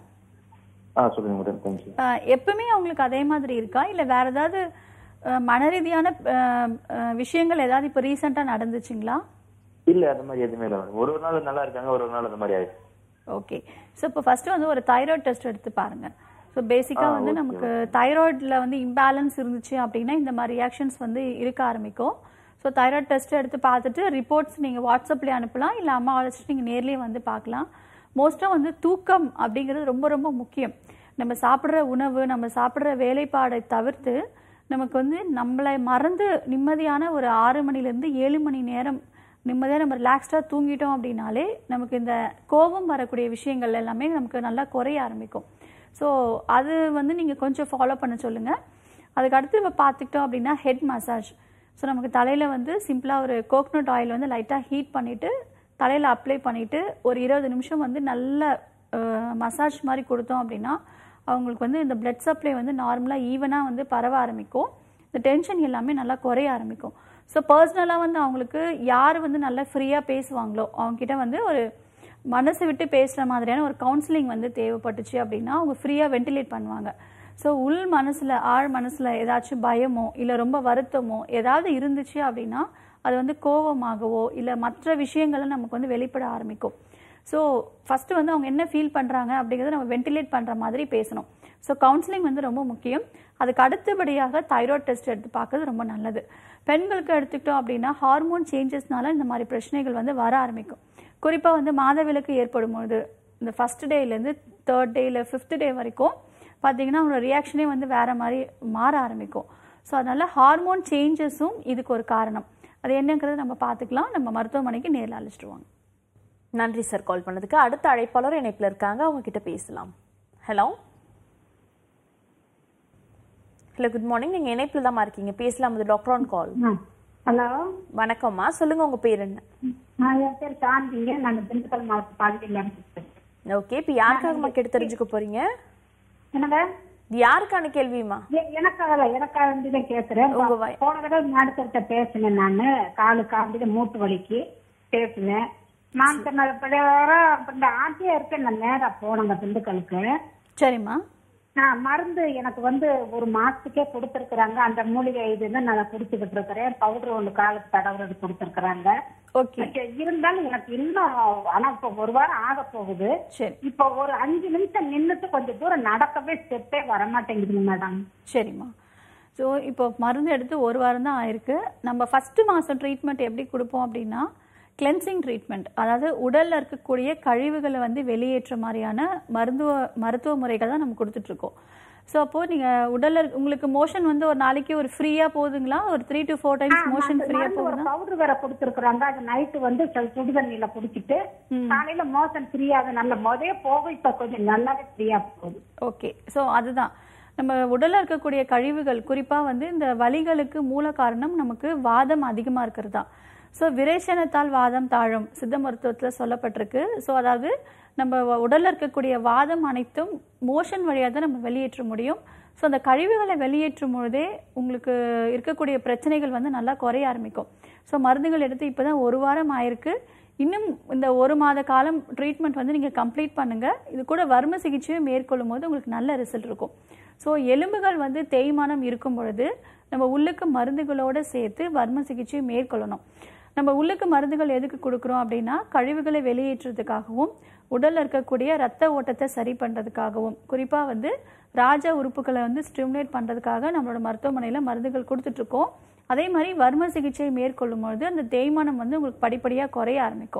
ஆ சொல்லுங்க மேடம் தேங்க்யூ ஆஹ் எப்பவுமே அவங்களுக்கு அதே மாதிரி இருக்கா இல்லை வேற ஏதாவது ஆஹ் மனரீதியான ஆஹ் ஆஹ் விஷயங்கள் ஏதாவது இப்போ ரீசெண்டாக நடந்துச்சுங்களா இல்ல அந்த மாதிரி எதுவுமே இல்லை மேடம் ஒரு ஒரு நாள் நல்லா இருக்காங்க ஒரு ஒரு நாள் அந்த மாதிரி ஆயிடுச்சு ஓகே ஸோ இப்போ ஃபர்ஸ்ட் வந்து ஒரு தைராய்டு டெஸ்ட் எடுத்து பாருங்க ஸோ பேசிக்காக வந்து நமக்கு தைராய்டில் வந்து இம்பேலன்ஸ் இருந்துச்சு அப்படின்னா இந்த மாதிரி ரியாக்ஷன்ஸ் வந்து இருக்க ஆரம்பிக்கும் ஸோ தைராய்டு டெஸ்ட் எடுத்து பார்த்துட்டு ரிப்போர்ட்ஸ் நீங்கள் வாட்ஸ்அப்லேயே அனுப்பலாம் இல்லை அம்மா அழைச்சிட்டு நீங்கள் நேர்லேயே வந்து பார்க்கலாம் மோஸ்ட்டாக வந்து தூக்கம் அப்படிங்கிறது ரொம்ப ரொம்ப முக்கியம் நம்ம சாப்பிட்ற உணவு நம்ம சாப்பிட்ற வேலைப்பாடை தவிர்த்து நமக்கு வந்து நம்மளை மறந்து நிம்மதியான ஒரு ஆறு மணிலேருந்து ஏழு மணி நேரம் நிம்மதியாக நம்ம ரிலாக்ஸ்டாக தூங்கிட்டோம் அப்படின்னாலே நமக்கு இந்த கோபம் வரக்கூடிய விஷயங்கள் எல்லாமே நமக்கு நல்லா குறைய ஆரம்பிக்கும் ஸோ அது வந்து நீங்கள் கொஞ்சம் ஃபாலோ பண்ண சொல்லுங்கள் அதுக்கு அடுத்து நம்ம பார்த்துக்கிட்டோம் அப்படின்னா ஹெட் மசாஜ் ஸோ நமக்கு தலையில் வந்து சிம்பிளாக ஒரு கோகனட் ஆயில் வந்து லைட்டாக ஹீட் பண்ணிவிட்டு தலையில் அப்ளை பண்ணிவிட்டு ஒரு இருபது நிமிஷம் வந்து நல்ல மசாஜ் மாதிரி கொடுத்தோம் அப்படின்னா அவங்களுக்கு வந்து இந்த பிளட் சப்ளை வந்து நார்மலாக ஈவனாக வந்து பரவ ஆரம்பிக்கும் இந்த டென்ஷன் எல்லாமே நல்லா குறைய ஆரம்பிக்கும் ஸோ பர்சனலாக வந்து அவங்களுக்கு யார் வந்து நல்லா ஃப்ரீயாக பேசுவாங்களோ அவங்கக்கிட்ட வந்து ஒரு மனசு விட்டு பேசுகிற மாதிரியான ஒரு கவுன்சிலிங் வந்து தேவைப்பட்டுச்சு அப்படின்னா அவங்க ஃப்ரீயாக வென்டிலேட் பண்ணுவாங்க ஸோ உள் மனசில் ஆழ் மனசில் ஏதாச்சும் பயமோ இல்லை ரொம்ப வருத்தமோ ஏதாவது இருந்துச்சு அப்படின்னா அது வந்து கோவமாகவோ இல்லை மற்ற விஷயங்களை நமக்கு வந்து வெளிப்பட ஆரம்பிக்கும் ஸோ ஃபஸ்ட்டு வந்து அவங்க என்ன ஃபீல் பண்ணுறாங்க அப்படிங்கிறத நம்ம வென்டிலேட் பண்ணுற மாதிரி பேசணும் ஸோ கவுன்சிலிங் வந்து ரொம்ப முக்கியம் அதுக்கு அடுத்தபடியாக தைராய்டு டெஸ்ட் எடுத்து பார்க்கறது ரொம்ப நல்லது பெண்களுக்கு எடுத்துக்கிட்டோம் அப்படின்னா ஹார்மோன் சேஞ்சஸ்னால இந்த மாதிரி பிரச்சனைகள் வந்து வர ஆரம்பிக்கும் குறிப்பாக வந்து மாதவிலக்கு ஏற்படும் பொழுது இந்த ஃபஸ்ட் டேலேருந்து தேர்ட் டே இல்லை ஃபிஃப்த் டே வரைக்கும் பார்த்தீங்கன்னா அவங்களோட ரியாக்ஷனே வந்து வேற மாதிரி மாற ஆரம்பிக்கும் ஸோ அதனால ஹார்மோன் சேஞ்சஸும் இதுக்கு ஒரு காரணம் அது என்னங்கிறத நம்ம பார்த்துக்கலாம் நம்ம மருத்துவமனைக்கு நேரில் அழைச்சிட்டு வாங்க நன்றி சார் கால் பண்ணதுக்கு அடுத்த அழைப்பாளர் இணைப்புல இருக்காங்க அவங்க கிட்ட பேசலாம் ஹலோ ஹலோ குட் மார்னிங் நீங்க இணைப்புல தான் இருக்கீங்க பேசலாம் இது டாக்டர் ஆன் கால் ஹலோ வணக்கம்மா சொல்லுங்க உங்க பேர் என்ன என் பேர் சாந்திங்க நான் திண்டுக்கல் மாவட்ட பாலிட்டியில் இருக்கேன் ஓகே இப்போ யாருக்காகம்மா கேட்டு தெரிஞ்சுக்க போறீங்க என்னங்க இது யாருக்கான கேள்விமா எ- எனக்காக எனக்காக வேண்டிதான் கேக்குறேன் உங்க வய- போன தடவை மேடத்திட்ட பேசினேன் நானு காலுக்காக மூட்டு வலிக்கு பேசினேன் நான் சொன்ன பிரகாரம் இப்ப இந்த ஆண்டியா இருக்கேன் நான் நேரா போனேங்க திண்டுக்கலுக்கு சரிம்மா நான் மருந்து எனக்கு வந்து ஒரு மாசத்துக்கே கொடுத்துருக்குறாங்க அந்த மூலிகை இது வந்து நான் குடிச்சுக்கிட்டு இருக்கிறேன் பவுடர் ஒன்று காலுக்கு தடவுறது கொடுத்துருக்குறாங்க ஓகே இருந்தாலும் எனக்கு இன்னும் ஆனா இப்ப ஒரு வாரம் ஆக போகுது சரி இப்ப ஒரு அஞ்சு நிமிஷம் நின்னுட்டு கொஞ்சம் தூரம் நடக்கவே ஸ்டெப்பே வரமாட்டேங்குதுங்க மேடம் சரிம்மா ஸோ இப்போ மருந்து எடுத்து ஒரு வாரம் தான் ஆயிருக்கு நம்ம ஃபஸ்ட்டு மாதம் ட்ரீட்மெண்ட் எப்படி கொடுப்போம் அப்படின்னா கிளென்சிங் ட்ரீட்மெண்ட் அதாவது உடலில் இருக்கக்கூடிய கழிவுகளை வந்து வெளியேற்ற மாதிரியான மருத்துவ மருத்துவ முறைகள் தான் நம்ம கொடுத்துட்ருக்கோம் ஸோ அப்போது நீங்கள் உடலில் இருக்க- உங்களுக்கு மோஷன் வந்து ஒரு நாளைக்கு ஒரு ஃப்ரீயாக போகுதுங்களா ஒரு three to four times motion ஃப்ரீயாக மருந்து ஒரு போகுதா பவுடர் வேற கொடுத்துருக்குறாங்க அது நைட்டு வந்து ச- சுடு தண்ணியில குடிச்சிட்டு காலையில மோசன் ஃப்ரீயாக நல்ல முதே போக இப்ப கொஞ்சம் நல்லாவே ஃப்ரீயா போகுது ஓகே ஸோ அதுதான் நம்ம உடல்ல இருக்கக்கூடிய கழிவுகள் குறிப்பாக வந்து இந்த வலிகளுக்கு மூல காரணம் நமக்கு வாதம் அதிகமாக இருக்கிறது தான் ஸோ விரேசனத்தால் வாதம் தாழும் சித்த மருத்துவத்தில் சொல்லப்பட்டிருக்கு ஸோ அதாவது நம்ம வ- உடல்ல இருக்கக்கூடிய வாதம் அனைத்தும் மோஷன் வழியாக தான் நம்ம வெளியேற்ற முடியும் ஸோ அந்த கழிவுகளை வெளியேற்றும் பொழுதே உங்களுக்கு இருக்கக்கூடிய பிரச்சனைகள் வந்து நல்லா குறைய ஆரம்பிக்கும் ஸோ மருந்துகள் எடுத்து இப்போ தான் ஒரு வாரம் ஆயிருக்கு இன்னும் இந்த ஒரு மாத காலம் ட்ரீட்மெண்ட் வந்து நீங்கள் கம்ப்ளீட் பண்ணுங்க இது கூட வர்ம சிகிச்சையும் மேற்கொள்ளும் போது உங்களுக்கு நல்ல ரிசல்ட் இருக்கும் ஸோ எலும்புகள் வந்து தேய்மானம் இருக்கும் பொழுது நம்ம உள்ளுக்கு மருந்துகளோடு சேர்த்து வர்ம சிகிச்சையை மேற்கொள்ளணும் நம்ம உள்ளுக்கு மருந்துகள் எதுக்கு கொடுக்குறோம் அப்படின்னா கழிவுகளை வெளியேற்றுறதுக்காகவும் உடல்ல இருக்கக்கூடிய ரத்த ஓட்டத்தை சரி பண்ணுறதுக்காகவும் குறிப்பாக வந்து ராஜ உறுப்புகளை வந்து ஸ்டிமுலேட் பண்ணுறதுக்காக நம்மளோட மருத்துவமனையில் மருந்துகள் கொடுத்துட்ருக்கோம் அதே மாதிரி வர்ம சிகிச்சை மேற்கொள்ளும் பொழுது அந்த தேய்மானம் வந்து உங்களுக்கு படிப்படியாக குறைய ஆரம்பிக்கும்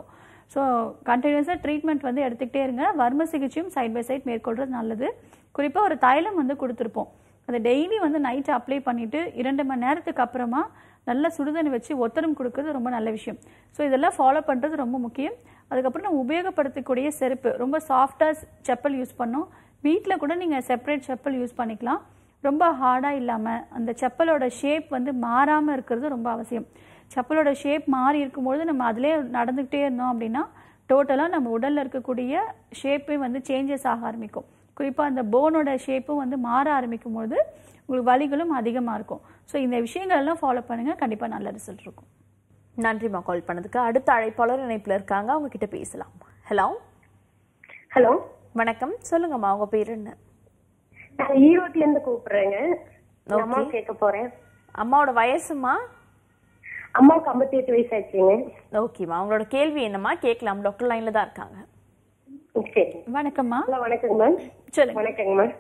ஸோ கண்டினியூஸாக ட்ரீட்மெண்ட் வந்து எடுத்துக்கிட்டே இருங்க வர்ம சிகிச்சையும் சைட் பை சைட் மேற்கொள்றது நல்லது குறிப்பாக ஒரு தைலம் வந்து கொடுத்துருப்போம் அதை டெய்லி வந்து நைட் அப்ளை பண்ணிட்டு இரண்டு மணி நேரத்துக்கு அப்புறமா நல்லா சுடுதண்ணி வச்சு ஒத்தடம் கொடுக்கறது ரொம்ப நல்ல விஷயம் ஸோ இதெல்லாம் ஃபாலோ பண்ணுறது ரொம்ப முக்கியம் அதுக்கப்புறம் நம்ம உபயோகப்படுத்தக்கூடிய செருப்பு ரொம்ப சாஃப்டாக செப்பல் யூஸ் பண்ணோம் வீட்டில் கூட நீங்கள் செப்பரேட் செப்பல் யூஸ் பண்ணிக்கலாம் ரொம்ப ஹார்டாக இல்லாமல் அந்த செப்பலோட ஷேப் வந்து மாறாமல் இருக்கிறது ரொம்ப அவசியம் செப்பலோட ஷேப் மாறி இருக்கும்பொழுது நம்ம அதிலே நடந்துக்கிட்டே இருந்தோம் அப்படின்னா டோட்டலாக நம்ம உடலில் இருக்கக்கூடிய ஷேப்பே வந்து சேஞ்சஸ் ஆக ஆரம்பிக்கும் குறிப்பாக அந்த போனோட ஷேப்பும் வந்து மாற ஆரம்பிக்கும் போது உங்களுக்கு வலிகளும் அதிகமாக இருக்கும் ஸோ இந்த விஷயங்கள் எல்லாம் ஃபாலோ பண்ணுங்கள் கண்டிப்பாக நல்ல ரிசல்ட் இருக்கும் நன்றிம்மா கால் பண்ணதுக்கு அடுத்த அழைப்பாளர் இணைப்புல இருக்காங்க அவங்க கிட்ட பேசலாம் ஹலோ ஹலோ வணக்கம் சொல்லுங்கம்மா உங்க பேர் என்ன நான் ஈரோட்ல இருந்து கூப்பிடுறேங்க Okay. அம்மா கேட்க போறேன் அம்மாவோட வயசுமா அம்மாவுக்கு ஐம்பத்தி எட்டு வயசு ஆச்சுங்க ஓகேம்மா அவங்களோட கேள்வி என்னம்மா கேட்கலாம் டாக்டர் லைன்ல தான் இருக்காங்க சரி வணக்கம்மா ஹலோ வணக்கங்க மேம் சொல்லுங்க வணக்கங்க மேம்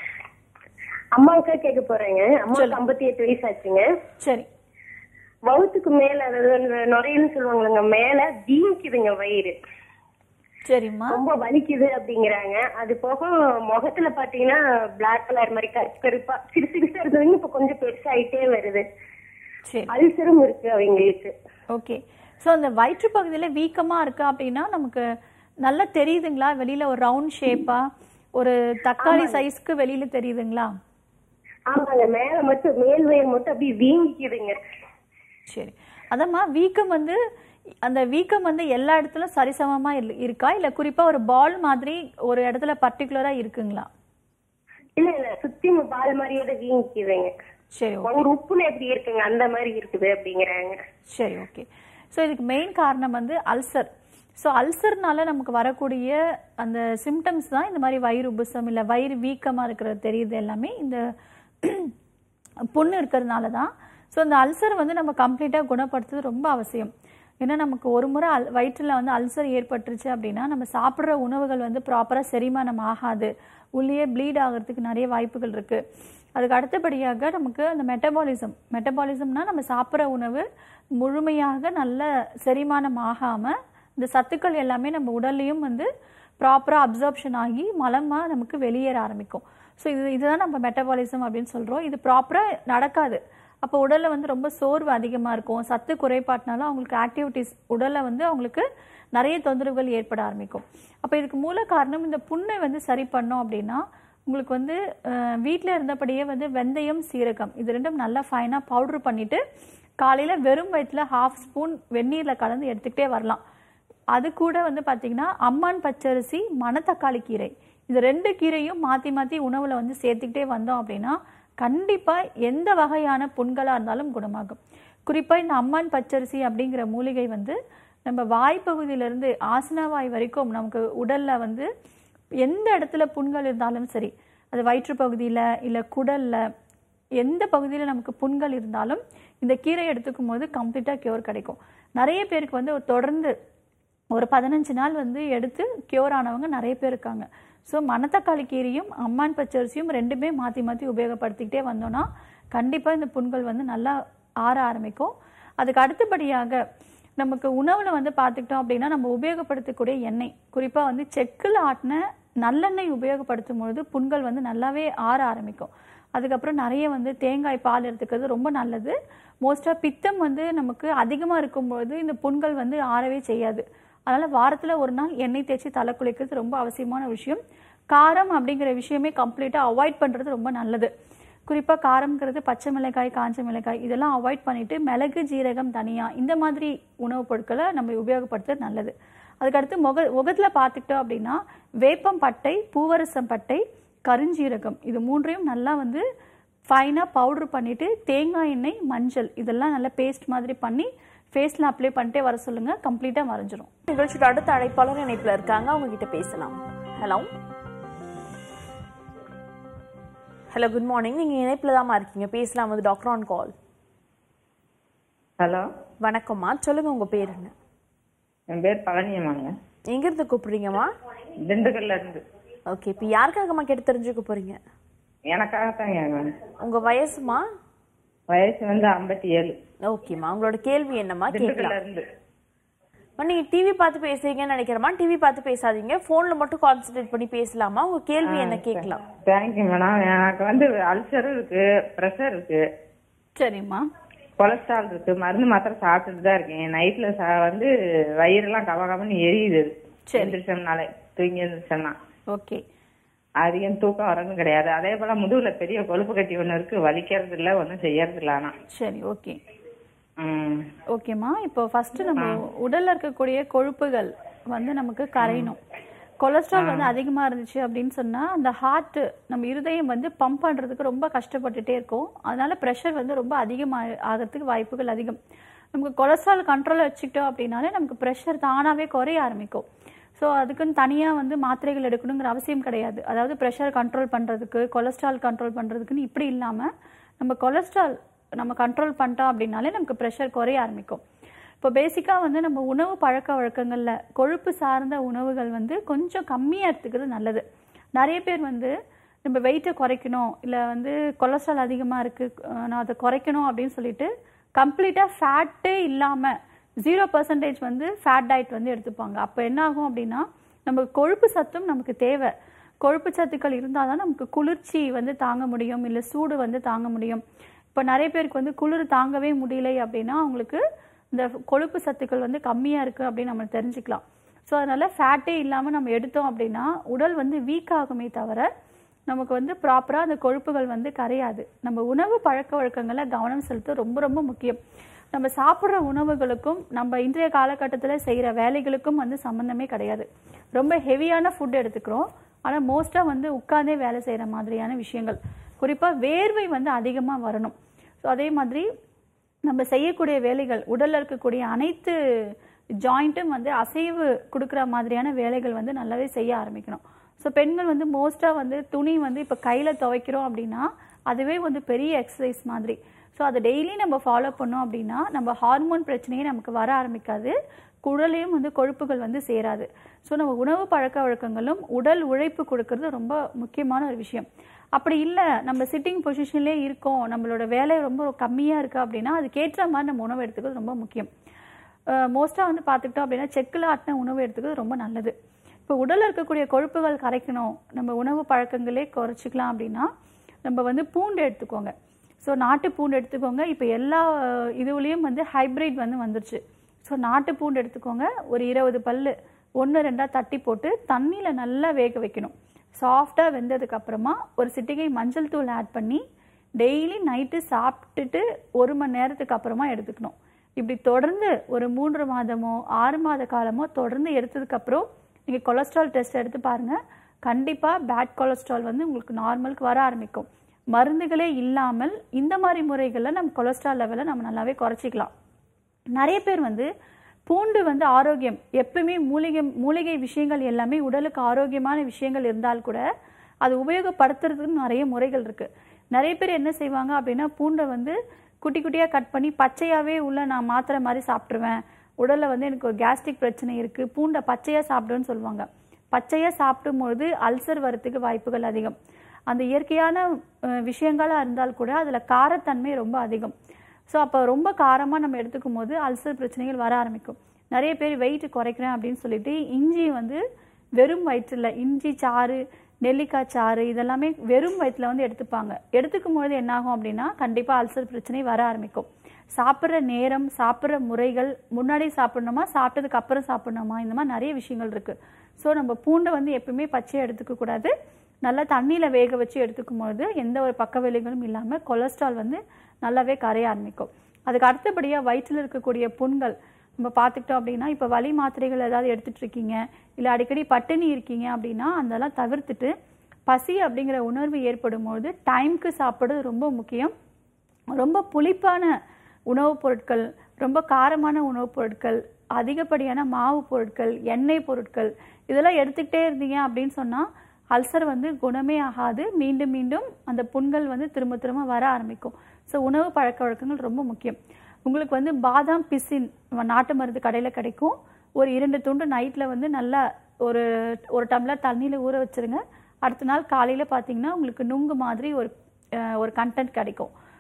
அம்மாவுக்கா கேட்க போறேங்க அம்மாவுக்கு ஐம்பத்தி எட்டு வயசு ஆச்சுங்க சரி வவுத்துக்கு மேல அதாவது அந்த நுரையீரல்னு சொல்லுவாங்களேங்க மேல வீங்கிக்குதுங்க வயிறு சரிம்மா ரொம்ப வலிக்குது அப்படிங்கிறாங்க அது போக முகத்துல பாத்தீங்கன்னா பிளாக் கலர் மாதிரி கருப்பு கருப்பா சிறு சிறுசா இருந்ததுங்க இப்ப கொஞ்சம் பெருசாயிட்டே வருது சரி அல்சரும் இருக்கு அவங்களுக்கு ஓகே ஸோ அந்த வயிற்று பகுதியில் வீக்கமாக இருக்கு அப்படின்னா நமக்கு நல்லா தெரியுதுங்களா வெளியில் ஒரு ரவுண்ட் ஷேப்பாக ஒரு தக்காளி சைஸ்க்கு வெளியில் தெரியுதுங்களா ஆமாங்க மேல மட்டும் மேல் வயிறு மட்டும் அப்படியே வீங்கிக்குதுங்க சரி அதம்மா வீக்கம் வந்து அந்த வீக்கம் வந்து எல்லா இடத்துலயும் சரிசமமா இல்ல- இருக்கா இல்ல குறிப்பா ஒரு பால் மாதிரி ஒரு இடத்துல பர்டிகுலரா இருக்குங்களா இல்ல இல்ல சுத்தி பால் மாதிரியே தான் வீங்கிக்குதுங்க சரி ஓகே ஒரு உப்புல எப்படி இருக்குங்க அந்த மாதிரி இருக்குது அப்படிங்கிறாங்க சரி ஓகே ஸோ இதுக்கு மெயின் காரணம் வந்து அல்சர் ஸோ அல்சர்னால நமக்கு வரக்கூடிய அந்த சிம்டம்ஸ் தான் இந்த மாதிரி வயிறு உபுசம் இல்லை வயிறு வீக்கமாக இருக்கிறது தெரியுது எல்லாமே இந்த புண்ணு இருக்கிறதுனால தான் ஸோ இந்த அல்சர் வந்து நம்ம கம்ப்ளீட்டாக குணப்படுத்துறது ரொம்ப அவசியம் ஏன்னா நமக்கு ஒரு முறை அல் வயிற்றில் வந்து அல்சர் ஏற்பட்டுருச்சு அப்படின்னா நம்ம சாப்பிட்ற உணவுகள் வந்து ப்ராப்பராக செரிமானம் ஆகாது உள்ளே ப்ளீட் ஆகிறதுக்கு நிறைய வாய்ப்புகள் இருக்குது அதுக்கு அடுத்தபடியாக நமக்கு அந்த மெட்டபாலிசம் மெட்டபாலிசம்னா நம்ம சாப்பிட்ற உணவு முழுமையாக நல்ல செரிமானம் ஆகாமல் இந்த சத்துக்கள் எல்லாமே நம்ம உடல்லையும் வந்து ப்ராப்பராக அப்சர்ப்ஷன் ஆகி மலமாக நமக்கு வெளியேற ஆரம்பிக்கும் ஸோ இது இதுதான் நம்ம மெட்டபாலிசம் அப்படின்னு சொல்கிறோம் இது ப்ராப்பராக நடக்காது அப்போ உடலில் வந்து ரொம்ப சோர்வு அதிகமாக இருக்கும் சத்து குறைபாட்டினால அவங்களுக்கு ஆக்டிவிட்டிஸ் உடலில் வந்து அவங்களுக்கு நிறைய தொந்தரவுகள் ஏற்பட ஆரம்பிக்கும் அப்போ இதுக்கு மூல காரணம் இந்த புண்ணை வந்து சரி பண்ணோம் அப்படின்னா உங்களுக்கு வந்து வீட்டில் இருந்தபடியே வந்து வெந்தயம் சீரகம் இது ரெண்டும் நல்லா ஃபைனாக பவுடர் பண்ணிவிட்டு காலையில் வெறும் வயிற்றில் ஹாஃப் ஸ்பூன் வெந்நீரில் கலந்து எடுத்துக்கிட்டே வரலாம் அது கூட வந்து பார்த்தீங்கன்னா அம்மான் பச்சரிசி மணத்தக்காளி கீரை இது ரெண்டு கீரையும் மாற்றி மாற்றி உணவில் வந்து சேர்த்துக்கிட்டே வந்தோம் அப்படின்னா கண்டிப்பாக எந்த வகையான புண்களாக இருந்தாலும் குணமாகும் குறிப்பாக இந்த அம்மான் பச்சரிசி அப்படிங்கிற மூலிகை வந்து நம்ம வாய்ப்பகுதியிலேருந்து ஆசனவாய் வரைக்கும் நமக்கு உடலில் வந்து எந்த இடத்துல புண்கள் இருந்தாலும் சரி அது வயிற்று பகுதியில் இல்லை குடலில் எந்த பகுதியில் நமக்கு புண்கள் இருந்தாலும் இந்த கீரை எடுத்துக்கும் போது கம்ப்ளீட்டாக கியூர் கிடைக்கும் நிறைய பேருக்கு வந்து ஒரு தொடர்ந்து ஒரு பதினஞ்சு நாள் வந்து எடுத்து கியூர் ஆனவங்க நிறைய பேர் இருக்காங்க ஸோ மணத்தக்காளி கீரையும் அம்மான் பச்சரிசியும் ரெண்டுமே மாற்றி மாற்றி உபயோகப்படுத்திக்கிட்டே வந்தோம்னா கண்டிப்பாக இந்த புண்கள் வந்து நல்லா ஆற ஆரம்பிக்கும் அதுக்கு அடுத்தபடியாக நமக்கு உணவில் வந்து பார்த்துக்கிட்டோம் அப்படின்னா நம்ம உபயோகப்படுத்தக்கூடிய எண்ணெய் குறிப்பாக வந்து செக்கில் ஆட்டின நல்லெண்ணெய் உபயோகப்படுத்தும் பொழுது புண்கள் வந்து நல்லாவே ஆற ஆரம்பிக்கும் அதுக்கப்புறம் நிறைய வந்து தேங்காய் பால் எடுத்துக்கிறது ரொம்ப நல்லது மோஸ்ட்டாக பித்தம் வந்து நமக்கு அதிகமாக இருக்கும்பொழுது இந்த புண்கள் வந்து ஆறவே செய்யாது அதனால் வாரத்தில் ஒரு நாள் எண்ணெய் தேய்ச்சி தலை குளிக்கிறது ரொம்ப அவசியமான விஷயம் காரம் அப்படிங்கிற விஷயமே கம்ப்ளீட்டாக அவாய்ட் பண்ணுறது ரொம்ப நல்லது குறிப்பாக காரம்ங்கிறது பச்சை மிளகாய் காஞ்ச மிளகாய் இதெல்லாம் அவாய்ட் பண்ணிட்டு மிளகு ஜீரகம் தனியா இந்த மாதிரி உணவுப் பொருட்களை நம்ம உபயோகப்படுத்துறது நல்லது அதுக்கடுத்து முக முகத்தில் பார்த்துக்கிட்டோம் அப்படின்னா வேப்பம் பட்டை பூவரசம் பட்டை கருஞ்சீரகம் இது மூன்றையும் நல்லா வந்து ஃபைனாக பவுடர் பண்ணிட்டு தேங்காய் எண்ணெய் மஞ்சள் இதெல்லாம் நல்லா பேஸ்ட் மாதிரி பண்ணி ஃபேஸில் அப்ளை பண்ணிட்டே வர சொல்லுங்க கம்ப்ளீட்டாக மறைஞ்சிரும் நிகழ்ச்சியோட அடுத்த அழைப்பாளர் இணைப்புல இருக்காங்க அவங்க கிட்ட பேசலாம் ஹலோ ஹலோ குட் மார்னிங் நீங்க இணைப்புல தாம்மா இருக்கீங்க பேசலாம் வந்து டாக்டர் ஆன் கால் ஹலோ வணக்கம்மா சொல்லுங்க உங்க பேர் என்ன என் பேர் பழனியம்மாங்க எங்க இருந்து கூப்பிடுறீங்கம்மா திண்டுக்கல்ல இருந்து ஓகே இப்போ யாருக்காகம்மா கேட்டு தெரிஞ்சுக்க போறீங்க எனக்காகத்தாங்க மேம் உங்க வயசுமா வயசு வந்து ஐம்பத்தி ஏழு ஓகேம்மா உங்களோட கேள்வி என்னம்மா திண்டுக்கல்ல கேட்கலாம் இருந்து நீங்க டிவி பார்த்து பேசுறீங்கன்னு நினைக்கிறேமா டிவி பார்த்து பேசாதீங்க போன்ல மட்டும் கான்சென்ட்ரேட் பண்ணி பேசலாமா உங்க கேள்வி என்ன கேட்கலாம் தேங்க்யூ மேடம் எனக்கு வந்து அல்சரும் இருக்கு ப்ரெஷர் இருக்கு சரிம்மா கொலஸ்ட்ரால் இருக்கு மருந்து மாத்திரை சாப்பிட்டுட்டு தான் இருக்கேன் நைட்ல வந்து வயிறெல்லாம் கவ கவன்னு எரியுது சரி. எந்திரிச்சோம்னாலே தூங்கி எந்திரிச்சோம்னா ஓகே அதிகம் தூக்கம் வரதும் கிடையாது அதே போல முதுகுல பெரிய கொழுப்பு கட்டி ஒண்ணு இருக்கு வலிக்கிறது இல்ல ஒண்ணும் செய்யறது இல்ல ஆனா சரி ஓகே ம். ஓகேம்மா இப்போ ஃபர்ஸ்ட் நம்ம உடல்ல இருக்கக்கூடிய கொழுப்புகள் வந்து நமக்கு கரையணும் கொலஸ்ட்ரால் வந்து அதிகமா இருந்துச்சு அப்படின்னு சொன்னா அந்த ஹார்ட் நம்ம இருதயம் வந்து பம்ப் பண்றதுக்கு ரொம்ப கஷ்டப்பட்டுட்டே இருக்கும் அதனால ப்ரெஷர் வந்து ரொம்ப அதிகமா ஆகிறதுக்கு வாய்ப்புகள் அதிகம் நமக்கு கொலஸ்ட்ரால் கண்ட்ரோல் வச்சுக்கிட்டோம் அப்படின்னாலே நமக்கு ப்ரெஷர் தானாவே குறைய ஆரம்பிக்கும் ஸோ அதுக்குன்னு தனியாக வந்து மாத்திரைகள் எடுக்கணுங்கிற அவசியம் கிடையாது அதாவது ப்ரெஷர் கண்ட்ரோல் பண்ணுறதுக்கு கொலஸ்ட்ரால் கண்ட்ரோல் பண்ணுறதுக்குன்னு இப்படி இல்லாமல் நம்ம கொலஸ்ட்ரால் நம்ம கண்ட்ரோல் பண்ணிட்டோம் அப்படின்னாலே நமக்கு ப்ரெஷர் குறைய ஆரம்பிக்கும் இப்போ பேசிக்காக வந்து நம்ம உணவு பழக்க வழக்கங்களில் கொழுப்பு சார்ந்த உணவுகள் வந்து கொஞ்சம் கம்மியாக எடுத்துக்கிறது நல்லது நிறைய பேர் வந்து நம்ம வெயிட்டை குறைக்கணும் இல்லை வந்து கொலஸ்ட்ரால் அதிகமாக இருக்குது நான் அதை குறைக்கணும் அப்படின்னு சொல்லிட்டு கம்ப்ளீட்டாக ஃபேட்டே இல்லாமல் ஜீரோ பர்சன்டேஜ் வந்து ஃபேட் டயட் வந்து எடுத்துப்பாங்க அப்போ என்ன ஆகும் அப்படின்னா நமக்கு கொழுப்பு சத்தும் நமக்கு தேவை கொழுப்பு சத்துக்கள் இருந்தால் தான் நமக்கு குளிர்ச்சி வந்து தாங்க முடியும் இல்லை சூடு வந்து தாங்க முடியும் இப்போ நிறைய பேருக்கு வந்து குளிர் தாங்கவே முடியலை அப்படின்னா அவங்களுக்கு இந்த கொழுப்பு சத்துக்கள் வந்து கம்மியாக இருக்குது அப்படின்னு நம்ம தெரிஞ்சுக்கலாம் ஸோ அதனால் ஃபேட்டே இல்லாமல் நம்ம எடுத்தோம் அப்படின்னா உடல் வந்து வீக் ஆகுமே தவிர நமக்கு வந்து ப்ராப்பராக அந்த கொழுப்புகள் வந்து கரையாது நம்ம உணவு பழக்க வழக்கங்களை கவனம் செலுத்த ரொம்ப ரொம்ப முக்கியம் நம்ம சாப்பிட்ற உணவுகளுக்கும் நம்ம இன்றைய காலகட்டத்தில் செய்கிற வேலைகளுக்கும் வந்து சம்மந்தமே கிடையாது ரொம்ப ஹெவியான ஃபுட் எடுத்துக்கிறோம் ஆனால் மோஸ்ட்டாக வந்து உட்கார்ந்தே வேலை செய்கிற மாதிரியான விஷயங்கள் குறிப்பாக வேர்வை வந்து அதிகமாக வரணும் ஸோ அதே மாதிரி நம்ம செய்யக்கூடிய வேலைகள் உடல்ல இருக்கக்கூடிய அனைத்து ஜாயிண்ட்டும் வந்து அசைவு கொடுக்குற மாதிரியான வேலைகள் வந்து நல்லாவே செய்ய ஆரம்பிக்கணும் ஸோ பெண்கள் வந்து மோஸ்ட்டாக வந்து துணி வந்து இப்போ கையில் துவைக்கிறோம் அப்படின்னா அதுவே வந்து பெரிய எக்ஸசைஸ் மாதிரி ஸோ அதை டெய்லி நம்ம ஃபாலோ பண்ணோம் அப்படின்னா நம்ம ஹார்மோன் பிரச்சனையே நமக்கு வர ஆரம்பிக்காது குடலையும் வந்து கொழுப்புகள் வந்து சேராது ஸோ நம்ம உணவு பழக்க வழக்கங்களும் உடல் உழைப்பு கொடுக்கறது ரொம்ப முக்கியமான ஒரு விஷயம் அப்படி இல்லை நம்ம சிட்டிங் பொசிஷன்லேயே இருக்கோம் நம்மளோட வேலை ரொம்ப கம்மியாக இருக்குது அப்படின்னா அதுக்கேற்ற மாதிரி நம்ம உணவு எடுத்துக்கிறது ரொம்ப முக்கியம் மோஸ்ட்டாக வந்து பார்த்துக்கிட்டோம் அப்படின்னா செக்கில் ஆட்டின உணவு எடுத்துக்கிறது ரொம்ப நல்லது இப்போ உடலில் இருக்கக்கூடிய கொழுப்புகள் கரைக்கணும் நம்ம உணவு பழக்கங்களே குறைச்சிக்கலாம் அப்படின்னா நம்ம வந்து பூண்டு எடுத்துக்கோங்க ஸோ நாட்டு பூண்டு எடுத்துக்கோங்க இப்போ எல்லா அஹ், இதுவுலேயும் வந்து ஹைப்ரிட் வந்து வந்துருச்சு ஸோ நாட்டு பூண்டு எடுத்துக்கோங்க ஒரு இருபது பல்லு ஒன்று ரெண்டாக தட்டி போட்டு தண்ணியில் நல்லா வேக வைக்கணும் சாஃப்டாக வெந்ததுக்கு அப்புறமா ஒரு சிட்டிகை மஞ்சள் தூள் ஆட் பண்ணி டெய்லி நைட்டு சாப்பிட்டுட்டு ஒரு மணி நேரத்துக்கு அப்புறமா எடுத்துக்கணும் இப்படி தொடர்ந்து ஒரு மூன்று மாதமோ ஆறு மாத காலமோ தொடர்ந்து எடுத்ததுக்கப்புறம் நீங்கள் கொலஸ்ட்ரால் டெஸ்ட் எடுத்து பாருங்கள் கண்டிப்பாக பேட் கொலஸ்ட்ரால் வந்து உங்களுக்கு நார்மலுக்கு வர ஆரம்பிக்கும் மருந்துகளே இல்லாமல் இந்த மாதிரி முறைகளில் நம்ம கொலஸ்ட்ரால் லெவலை நம்ம நல்லாவே குறைச்சிக்கலாம் நிறைய பேர் வந்து பூண்டு வந்து ஆரோக்கியம் எப்பவுமே மூலிகை மூலிகை விஷயங்கள் எல்லாமே உடலுக்கு ஆரோக்கியமான விஷயங்கள் இருந்தால் கூட அது உபயோகப்படுத்துறதுக்கு நிறைய முறைகள் இருக்கு நிறைய பேர் என்ன செய்வாங்க அப்படின்னா பூண்டை வந்து குட்டி குட்டியாக கட் பண்ணி பச்சையாகவே உள்ள நான் மாத்திரை மாதிரி சாப்பிட்ருவேன் உடலில் வந்து எனக்கு ஒரு கேஸ்ட்ரிக் பிரச்சனை இருக்குது பூண்டை பச்சையாக சாப்பிடுன்னு சொல்லுவாங்க பச்சையாக சாப்பிடும்பொழுது அல்சர் வரத்துக்கு வாய்ப்புகள் அதிகம் அந்த இயற்கையான அஹ், விஷயங்களா இருந்தால் கூட அதில் காரத்தன்மை ரொம்ப அதிகம் ஸோ அப்போ ரொம்ப காரமாக நம்ம எடுத்துக்கும் போது அல்சர் பிரச்சனைகள் வர ஆரம்பிக்கும் நிறைய பேர் வெயிட் குறைக்கிறேன் அப்படின்னு சொல்லிட்டு இஞ்சி வந்து வெறும் வயிற்றில் இஞ்சி சாறு நெல்லிக்காய் சாறு இதெல்லாமே வெறும் வயிற்றில் வந்து எடுத்துப்பாங்க எடுத்துக்கும் பொழுது என்னாகும் அப்படின்னா கண்டிப்பாக அல்சர் பிரச்சனை வர ஆரம்பிக்கும் சாப்பிட்ற நேரம் சாப்பிட்ற முறைகள் முன்னாடி சாப்பிடணுமா சாப்பிட்டதுக்கு அப்புறம் சாப்பிடணுமா இந்த மாதிரி நிறைய விஷயங்கள் இருக்கு ஸோ நம்ம பூண்டை வந்து எப்பவுமே பச்சையாக எடுத்துக்க கூடாது நல்லா தண்ணியில் வேக வச்சு எடுத்துக்கும் பொழுது எந்த ஒரு பக்க விளைவுகளும் இல்லாமல் கொலஸ்ட்ரால் வந்து நல்லாவே கரைய ஆரம்பிக்கும் அதுக்கு அடுத்தபடியாக வயிற்றில் இருக்கக்கூடிய புண்கள் நம்ம பார்த்துக்கிட்டோம் அப்படின்னா இப்போ வலி மாத்திரைகள் ஏதாவது எடுத்துட்டு இருக்கீங்க இல்லை அடிக்கடி பட்டினி இருக்கீங்க அப்படின்னா அதெல்லாம் தவிர்த்துட்டு பசி அப்படிங்கிற உணர்வு ஏற்படும் பொழுது டைம்க்கு சாப்பிடுறது ரொம்ப முக்கியம் ரொம்ப புளிப்பான உணவுப் பொருட்கள் ரொம்ப காரமான உணவுப் பொருட்கள் அதிகப்படியான மாவு பொருட்கள் எண்ணெய் பொருட்கள் இதெல்லாம் எடுத்துக்கிட்டே இருந்தீங்க அப்படின்னு சொன்னால் அல்சர் வந்து குணமே ஆகாது மீண்டும் மீண்டும் அந்த புண்கள் வந்து திரும்ப திரும்ப வர ஆரம்பிக்கும் ஸோ உணவு பழக்க வழக்கங்கள் ரொம்ப முக்கியம் உங்களுக்கு வந்து பாதாம் பிசின் நம்ம நாட்டு மருந்து கடையில் கிடைக்கும் ஒரு இரண்டு துண்டு நைட்டில் வந்து நல்லா ஒரு ஒரு டம்ளர் தண்ணியில் ஊற வச்சிருங்க அடுத்த நாள் காலையில் பார்த்தீங்கன்னா உங்களுக்கு நுங்கு மாதிரி ஒரு அஹ், ஒரு கண்டென்ட் கிடைக்கும்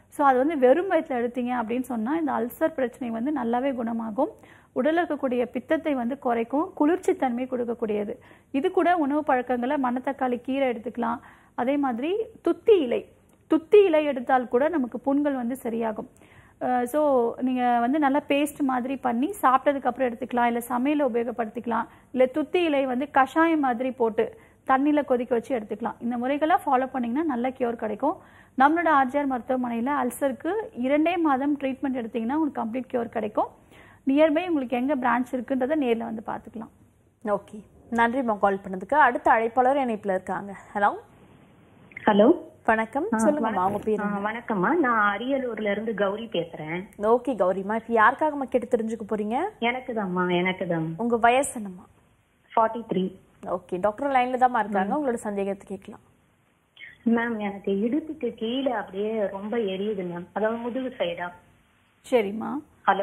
ஸோ அது வந்து வெறும் வயிற்றில் எடுத்தீங்க அப்படின்னு சொன்னால் இந்த அல்சர் பிரச்சனை வந்து நல்லாவே குணமாகும் உடலில் இருக்கக்கூடிய பித்தத்தை வந்து குறைக்கும் குளிர்ச்சி தன்மை கொடுக்கக்கூடியது இது கூட உணவு பழக்கங்களை மணத்தக்காளி கீரை எடுத்துக்கலாம் அதே மாதிரி துத்தி இலை துத்தி இலை எடுத்தால் கூட நமக்கு புண்கள் வந்து சரியாகும் ஸோ நீங்கள் வந்து நல்லா பேஸ்ட் மாதிரி பண்ணி சாப்பிட்டதுக்கப்புறம் எடுத்துக்கலாம் இல்லை சமையல உபயோகப்படுத்திக்கலாம் இல்லை துத்தி இலை வந்து கஷாயம் மாதிரி போட்டு தண்ணியில் கொதிக்க வச்சு எடுத்துக்கலாம் இந்த முறைகளாக ஃபாலோ பண்ணிங்கன்னா நல்ல கியூர் கிடைக்கும் நம்மளோட ஆர்ஜிஆர் மருத்துவமனையில் அல்சருக்கு இரண்டே மாதம் ட்ரீட்மெண்ட் எடுத்தீங்கன்னா உங்களுக்கு கம்ப்ளீட் கியூர் கிடைக்கும் நியர்பை உங்களுக்கு எங்கே பிரான்ச் இருக்குன்றதை நேரில் வந்து பார்த்துக்கலாம் ஓகே நன்றிம்மா கால் பண்ணதுக்கு அடுத்த அழைப்பாளர் இணைப்புல இருக்காங்க ஹலோ ஹலோ வணக்கம் சொல்லுங்கம்மா உங்க பேரு ஆ, வணக்கம்மா நான் அரியலூர்ல இருந்து கௌரி பேசுறேன் ஓகே கௌரிமா இப்ப யாருக்காகம்மா கேட்டு தெரிஞ்சுக்க போறீங்க எனக்கு தான்மா எனக்கு தான் உங்க வயசு என்னம்மா ஃபார்ட்டி த்ரீ ஓகே டாக்டர் லைன்ல தான் இருக்காங்க உங்களோட சந்தேகத்தை கேட்கலாம் மேம் எனக்கு இடுப்புக்கு கீழே அப்படியே ரொம்ப எரியுது மேம் அதாவது முதுகு சைடா சரிம்மா ஹலோ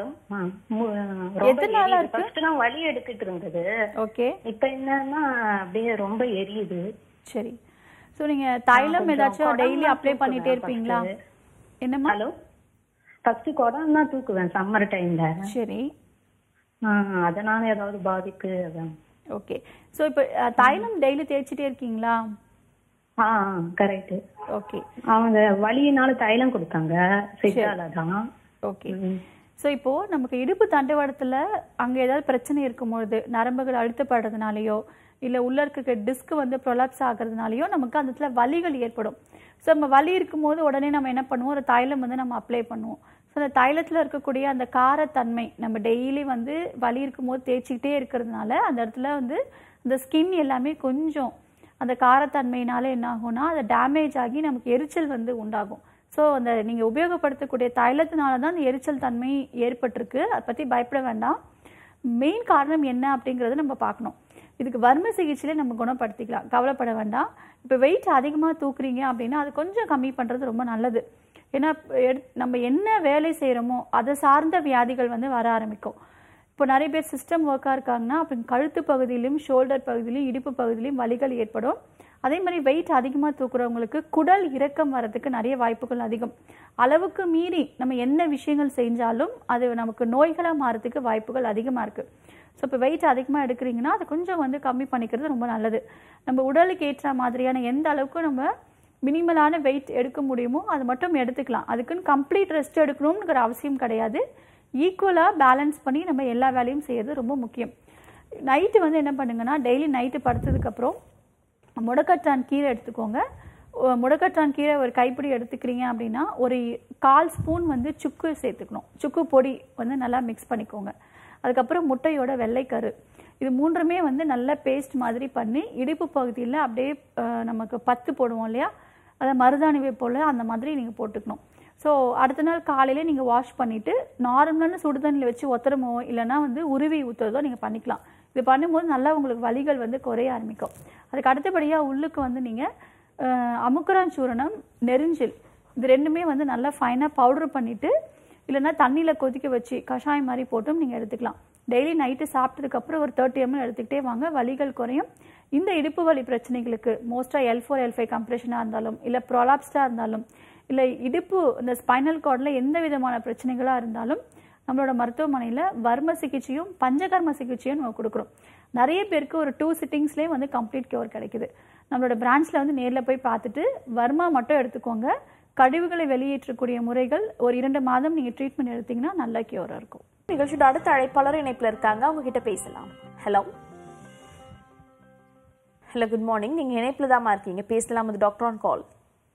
எதனால இருக்கு? ஃபர்ஸ்ட் தான் வலி எடுத்துட்டு இருந்தது ஓகே இப்ப என்னன்னா அப்படியே ரொம்ப எரியுது சரி ஸோ நீங்கள் தைலம் கொஞ்சம் ஏதாச்சும் குடம்லாம் டெய்லி அப்ளை பண்ணிட்டே தூக்குவேன் இருப்பீங்களா first. என்னம்மா ஹலோ ஃபர்ஸ்ட் குடம் தான் தூக்குவேன் சம்மர் டைம்ல சரி அதனால ஏதாவது பாதிப்பு அதான் ஓகே ஸோ இப்போ அஹ், தைலம் டெய்லி தேய்ச்சிட்டே இருக்கீங்களா ஆ கரெக்ட் ஓகே அவங்க வலியினால தைலம் கொடுத்தாங்க சித்தால தான் ஓகே ஸோ இப்போ நமக்கு இடுப்பு தண்டுவடத்தில் அங்கே ஏதாவது பிரச்சனை இருக்கும்பொழுது நரம்புகள் அழுத்தப்படுறதுனாலயோ இல்லை உள்ள இருக்க டிஸ்க் வந்து ப்ரொலாப்ஸ் ஆகுறதுனாலயோ நமக்கு அந்த இடத்துல வலிகள் ஏற்படும் ஸோ நம்ம வலி இருக்கும்போது உடனே நம்ம என்ன பண்ணுவோம் ஒரு தைலம் வந்து நம்ம அப்ளை பண்ணுவோம் ஸோ அந்த தைலத்தில் இருக்கக்கூடிய அந்த காரத்தன்மை நம்ம டெய்லி வந்து வலி இருக்கும்போது தேய்ச்சிக்கிட்டே இருக்கிறதுனால அந்த இடத்துல வந்து அந்த ஸ்கின் எல்லாமே கொஞ்சம் அந்த காரத்தன்மையினால என்ன ஆகும்னா அது டேமேஜ் ஆகி நமக்கு எரிச்சல் வந்து உண்டாகும் ஸோ அந்த நீங்கள் உபயோகப்படுத்தக்கூடிய தைலத்தினால தான் அந்த எரிச்சல் தன்மை ஏற்பட்டிருக்கு அதை பற்றி பயப்பட வேண்டாம் மெயின் காரணம் என்ன அப்படிங்கிறத நம்ம பார்க்கணும் இதுக்கு வர்ம சிகிச்சையில நம்ம குணப்படுத்திக்கலாம் கவலைப்பட வேண்டாம் இப்போ வெயிட் அதிகமாக தூக்குறீங்க அப்படின்னா அது கொஞ்சம் கம்மி பண்ணுறது ரொம்ப நல்லது ஏன்னா எடுத்- நம்ம என்ன வேலை செய்கிறோமோ அதை சார்ந்த வியாதிகள் வந்து வர ஆரம்பிக்கும் இப்போ நிறைய பேர் சிஸ்டம் ஒர்க்காக இருக்காங்கன்னா அப்போ கழுத்து பகுதியிலும் ஷோல்டர் பகுதியிலும் இடுப்பு பகுதியிலும் வலிகள் ஏற்படும் அதே மாதிரி வெயிட் அதிகமாக தூக்குறவங்களுக்கு குடல் இறக்கம் வரதுக்கு நிறைய வாய்ப்புகள் அதிகம் அளவுக்கு மீறி நம்ம என்ன விஷயங்கள் செஞ்சாலும் அது நமக்கு நோய்களாக மாறதுக்கு வாய்ப்புகள் அதிகமாக இருக்குது ஸோ இப்போ வெயிட் அதிகமாக எடுக்கிறீங்கன்னா அதை கொஞ்சம் வந்து கம்மி பண்ணிக்கிறது ரொம்ப நல்லது நம்ம உடலுக்கு ஏற்ற மாதிரியான எந்த அளவுக்கு நம்ம மினிமலான வெயிட் எடுக்க முடியுமோ அது மட்டும் எடுத்துக்கலாம் அதுக்குன்னு கம்ப்ளீட் ரெஸ்ட் எடுக்கணுங்கிற அவசியம் கிடையாது ஈக்குவலாக பேலன்ஸ் பண்ணி நம்ம எல்லா வேலையும் செய்யறது ரொம்ப முக்கியம் நைட்டு வந்து என்ன பண்ணுங்கன்னா டெய்லி நைட்டு படுத்ததுக்கப்புறம் முடக்கட்டான் கீரை எடுத்துக்கோங்க ஒ- முடக்கட்டான் கீரை ஒரு கைப்பிடி எடுத்துக்கிறீங்க அப்படின்னா ஒரு கால் ஸ்பூன் வந்து சுக்கு சேர்த்துக்கணும் சுக்கு பொடி வந்து நல்லா மிக்ஸ் பண்ணிக்கோங்க அதுக்கப்புறம் முட்டையோட வெள்ளைக்கரு இது மூன்றுமே வந்து நல்ல பேஸ்ட் மாதிரி பண்ணி இடுப்பு பகுதியில் அப்படியே அஹ், நமக்கு பத்து போடுவோம் இல்லையா அதை மருதாணி போல் அந்த மாதிரி நீங்கள் போட்டுக்கணும் ஸோ அடுத்த நாள் காலையில நீங்கள் வாஷ் பண்ணிவிட்டு நார்மலான சுடு தண்ணியில் வச்சு ஒத்தரமோ இல்லைன்னா வந்து உருவி ஊற்றுறதோ நீங்கள் பண்ணிக்கலாம் இது பண்ணும்போது நல்லா உங்களுக்கு வலிகள் வந்து குறைய ஆரம்பிக்கும் அதுக்கு அடுத்தபடியாக உள்ளுக்கு வந்து நீங்கள் அமுக்குரான் சூரணம் நெரிஞ்சில் இது ரெண்டுமே வந்து நல்லா ஃபைனாக பவுடர் பண்ணிவிட்டு இல்லைன்னா தண்ணியில் கொதிக்க வச்சு கஷாயம் மாதிரி போட்டும் நீங்கள் எடுத்துக்கலாம் டெய்லி நைட்டு சாப்பிட்டதுக்கப்புறம் ஒரு தேர்ட்டி எம்எல் எடுத்துக்கிட்டே வாங்க வலிகள் குறையும் இந்த இடுப்பு வலி பிரச்சனைகளுக்கு மோஸ்ட்டாக எல் ஃபோர் எல் ஃபைவ் கம்ப்ரெஷனாக இருந்தாலும் இல்லை ப்ரொலாப்ஸ்டாக இருந்தாலும் இல்லை இடுப்பு இந்த ஸ்பைனல் கார்டில் எந்த விதமான பிரச்சனைகளாக இருந்தாலும் நம்மளோட மருத்துவமனையில் வர்ம சிகிச்சையும் பஞ்சகர்ம சிகிச்சையும் நம்ம கொடுக்குறோம் நிறைய பேருக்கு ஒரு டூ சிட்டிங்ஸ்லேயே வந்து கம்ப்ளீட் கியூர் கிடைக்குது நம்மளோட பிரான்ச்சில் வந்து நேரில் போய் பார்த்துட்டு வர்மா மட்டும் எடுத்துக்கோங்க கழிவுகளை வெளியேற்றக்கூடிய முறைகள் ஒரு இரண்டு மாதம் நீங்கள் ட்ரீட்மெண்ட் எடுத்தீங்கன்னா நல்ல கியூராக இருக்கும் நிகழ்ச்சியோட அடுத்த அழைப்பாளர் இணைப்புல இருக்காங்க அவங்க கிட்ட பேசலாம் ஹலோ ஹலோ குட் மார்னிங் நீங்க இணைப்புல தாமா இருக்கீங்க பேசலாம் அது டாக்டர் ஆன் கால்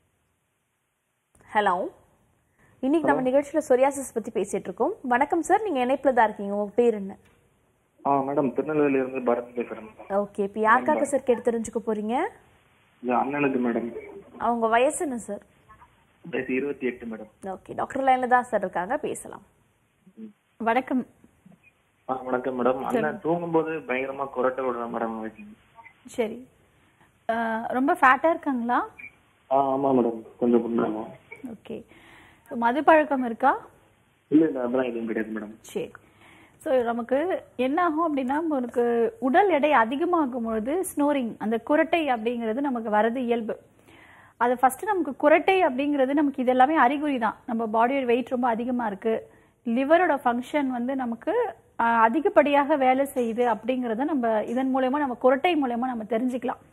ஹலோ இன்னைக்கு நம்ம நிகழ்ச்சியில சொரியாசிஸ் பத்தி பேசிட்டு இருக்கோம் வணக்கம் சார் நீங்க இணைப்புல தான் இருக்கீங்க உங்க பேர் என்ன ஆ மேடம் திருநெல்வேலியில இருந்து பரத் பேசுறேன் மேடம் ஓகே இப்போ யாருக்காக சார் கேட்டு தெரிஞ்சுக்க போறீங்க இது அண்ணனுக்கு மேடம் அவங்க வயசு என்ன சார் வயசு இருபத்தி எட்டு மேடம் ஓகே டாக்டர் லைன்ல தான் சார் இருக்காங்க பேசலாம் வணக்கம் ஆ வணக்கம் மேடம் அண்ணன் தூங்கும்போது பயங்கரமா குரட்டை விடுற மேடம் வச்சு சரி அஹ், ரொம்ப ஃபேட்டாக இருக்காங்களா ஆ ஆமா மேடம் கொஞ்சம் புண்ணாகும் ஓகே ஸோ மது பழக்கம் இருக்கா இல்ல இல்ல அதெல்லாம் எதுவும் கிடையாது மேடம் சரி ஸோ நமக்கு என்ன ஆகும் அப்படின்னா நமக்கு உடல் எடை அதிகமாகும் பொழுது ஸ்னோரிங் அந்த குரட்டை அப்படிங்கிறது நமக்கு வரது இயல்பு அது ஃபர்ஸ்ட் நமக்கு குரட்டை அப்படிங்கிறது நமக்கு இது எல்லாமே அறிகுறி தான் நம்ம பாடியோட வெயிட் ரொம்ப அதிகமாக இருக்கு லிவரோட ஃபங்க்ஷன் வந்து நமக்கு ஆஹ், அதிகப்படியாக வேலை செய்யுது அப்படிங்கிறத நம்ம இதன் மூலயமா நம்ம குரட்டை மூலயமா நம்ம தெரிஞ்சுக்கலாம்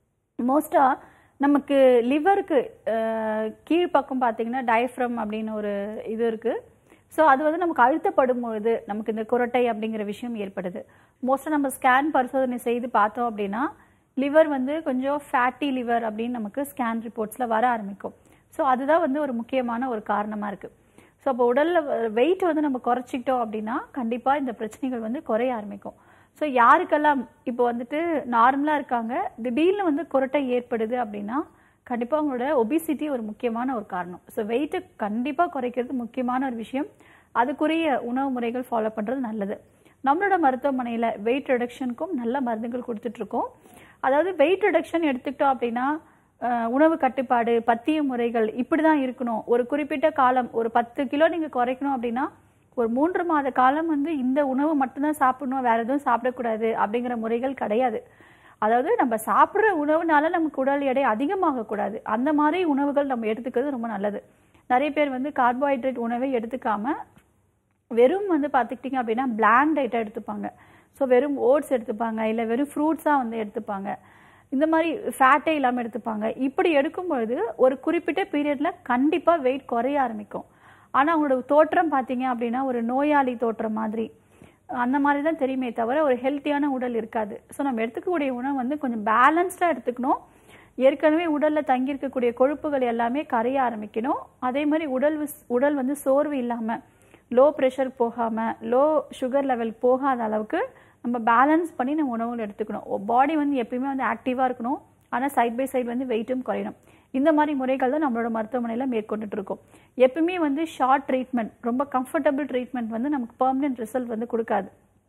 மோஸ்டா நமக்கு லிவருக்கு கீழ்ப்பக்கம் பார்த்தீங்கன்னா டயஃப்ரம் அப்படின்னு ஒரு இது இருக்கு ஸோ அது வந்து நமக்கு அழுத்தப்படும் பொழுது நமக்கு இந்த குரட்டை அப்படிங்கிற விஷயம் ஏற்படுது மோஸ்ட்டாக நம்ம ஸ்கேன் பரிசோதனை செய்து பார்த்தோம் அப்படின்னா லிவர் வந்து கொஞ்சம் ஃபேட்டி லிவர் அப்படின்னு நமக்கு ஸ்கேன் ரிப்போர்ட்ஸில் வர ஆரம்பிக்கும் ஸோ அதுதான் வந்து ஒரு முக்கியமான ஒரு காரணமாக இருக்குது ஸோ அப்போ உடலில் வெயிட் வந்து நம்ம குறைச்சிக்கிட்டோம் அப்படின்னா கண்டிப்பாக இந்த பிரச்சனைகள் வந்து குறைய ஆரம்பிக்கும் ஸோ யாருக்கெல்லாம் இப்போ வந்துட்டு நார்மலாக இருக்காங்க திடீர்னு வந்து குரட்டை ஏற்படுது அப்படின்னா கண்டிப்பாக அவங்களோட ஒபிசிட்டி ஒரு முக்கியமான ஒரு காரணம் ஸோ வெயிட்டை கண்டிப்பாக குறைக்கிறது முக்கியமான ஒரு விஷயம் அதுக்குரிய உணவு முறைகள் ஃபாலோ பண்ணுறது நல்லது நம்மளோட மருத்துவமனையில் வெயிட் ரிடக்ஷனுக்கும் நல்ல மருந்துகள் கொடுத்துட்ருக்கோம் அதாவது வெயிட் ரிடக்ஷன் எடுத்துக்கிட்டோம் அப்படின்னா அஹ், உணவு கட்டுப்பாடு பத்திய முறைகள் இப்படி தான் இருக்கணும் ஒரு குறிப்பிட்ட காலம் ஒரு பத்து கிலோ நீங்கள் குறைக்கணும் அப்படின்னா ஒரு மூன்று மாத காலம் வந்து இந்த உணவு மட்டும்தான் சாப்பிடணும் வேற எதுவும் சாப்பிடக்கூடாது அப்படிங்கிற முறைகள் கிடையாது அதாவது நம்ம சாப்பிட்ற உணவுனால நமக்கு உடல் எடை அதிகமாகக்கூடாது அந்த மாதிரி உணவுகள் நம்ம எடுத்துக்கிறது ரொம்ப நல்லது நிறைய பேர் வந்து கார்போஹைட்ரேட் உணவை எடுத்துக்காம வெறும் வந்து பார்த்துக்கிட்டிங்க அப்படின்னா பிளாண்ட் ஐட்டம் எடுத்துப்பாங்க ஸோ வெறும் ஓட்ஸ் எடுத்துப்பாங்க இல்லை வெறும் ஃப்ரூட்ஸாக வந்து எடுத்துப்பாங்க இந்த மாதிரி ஃபேட்டே இல்லாமல் எடுத்துப்பாங்க இப்படி எடுக்கும்பொழுது ஒரு குறிப்பிட்ட பீரியடில் கண்டிப்பாக வெயிட் குறைய ஆரம்பிக்கும் ஆனால் அவங்களோட தோற்றம் பார்த்தீங்க அப்படின்னா ஒரு நோயாளி தோற்றம் மாதிரி அந்த மாதிரி தான் தெரியுமே தவிர ஒரு ஹெல்த்தியான உடல் இருக்காது ஸோ நம்ம எடுத்துக்கக்கூடிய உணவு வந்து கொஞ்சம் பேலன்ஸ்டாக எடுத்துக்கணும் ஏற்கனவே உடலில் தங்கியிருக்கக்கூடிய கொழுப்புகள் எல்லாமே கரைய ஆரம்பிக்கணும் அதே மாதிரி உடல் விஸ்- உடல் வந்து சோர்வு இல்லாமல் லோ ப்ரெஷர் போகாமல் லோ சுகர் லெவல் போகாத அளவுக்கு நம்ம பேலன்ஸ் பண்ணி நம்ம உணவுகள் எடுத்துக்கணும் பாடி வந்து எப்பயுமே வந்து ஆக்டிவாக இருக்கணும் ஆனால் சைட் பை சைடு வந்து வெயிட்டும் குறையணும் இந்த மாதிரி முறைகள் தான் நம்மளோட மருத்துவமனையில் மேற்கொண்டுட்டு இருக்கோம் எப்பயுமே வந்து ஷார்ட் ட்ரீட்மெண்ட் ரொம்ப கம்ஃபர்டபுள் ட்ரீட்மெண்ட் வந்து நமக்கு பெர்மனன்ட் ரிசல்ட் வந்து கொடுக்காது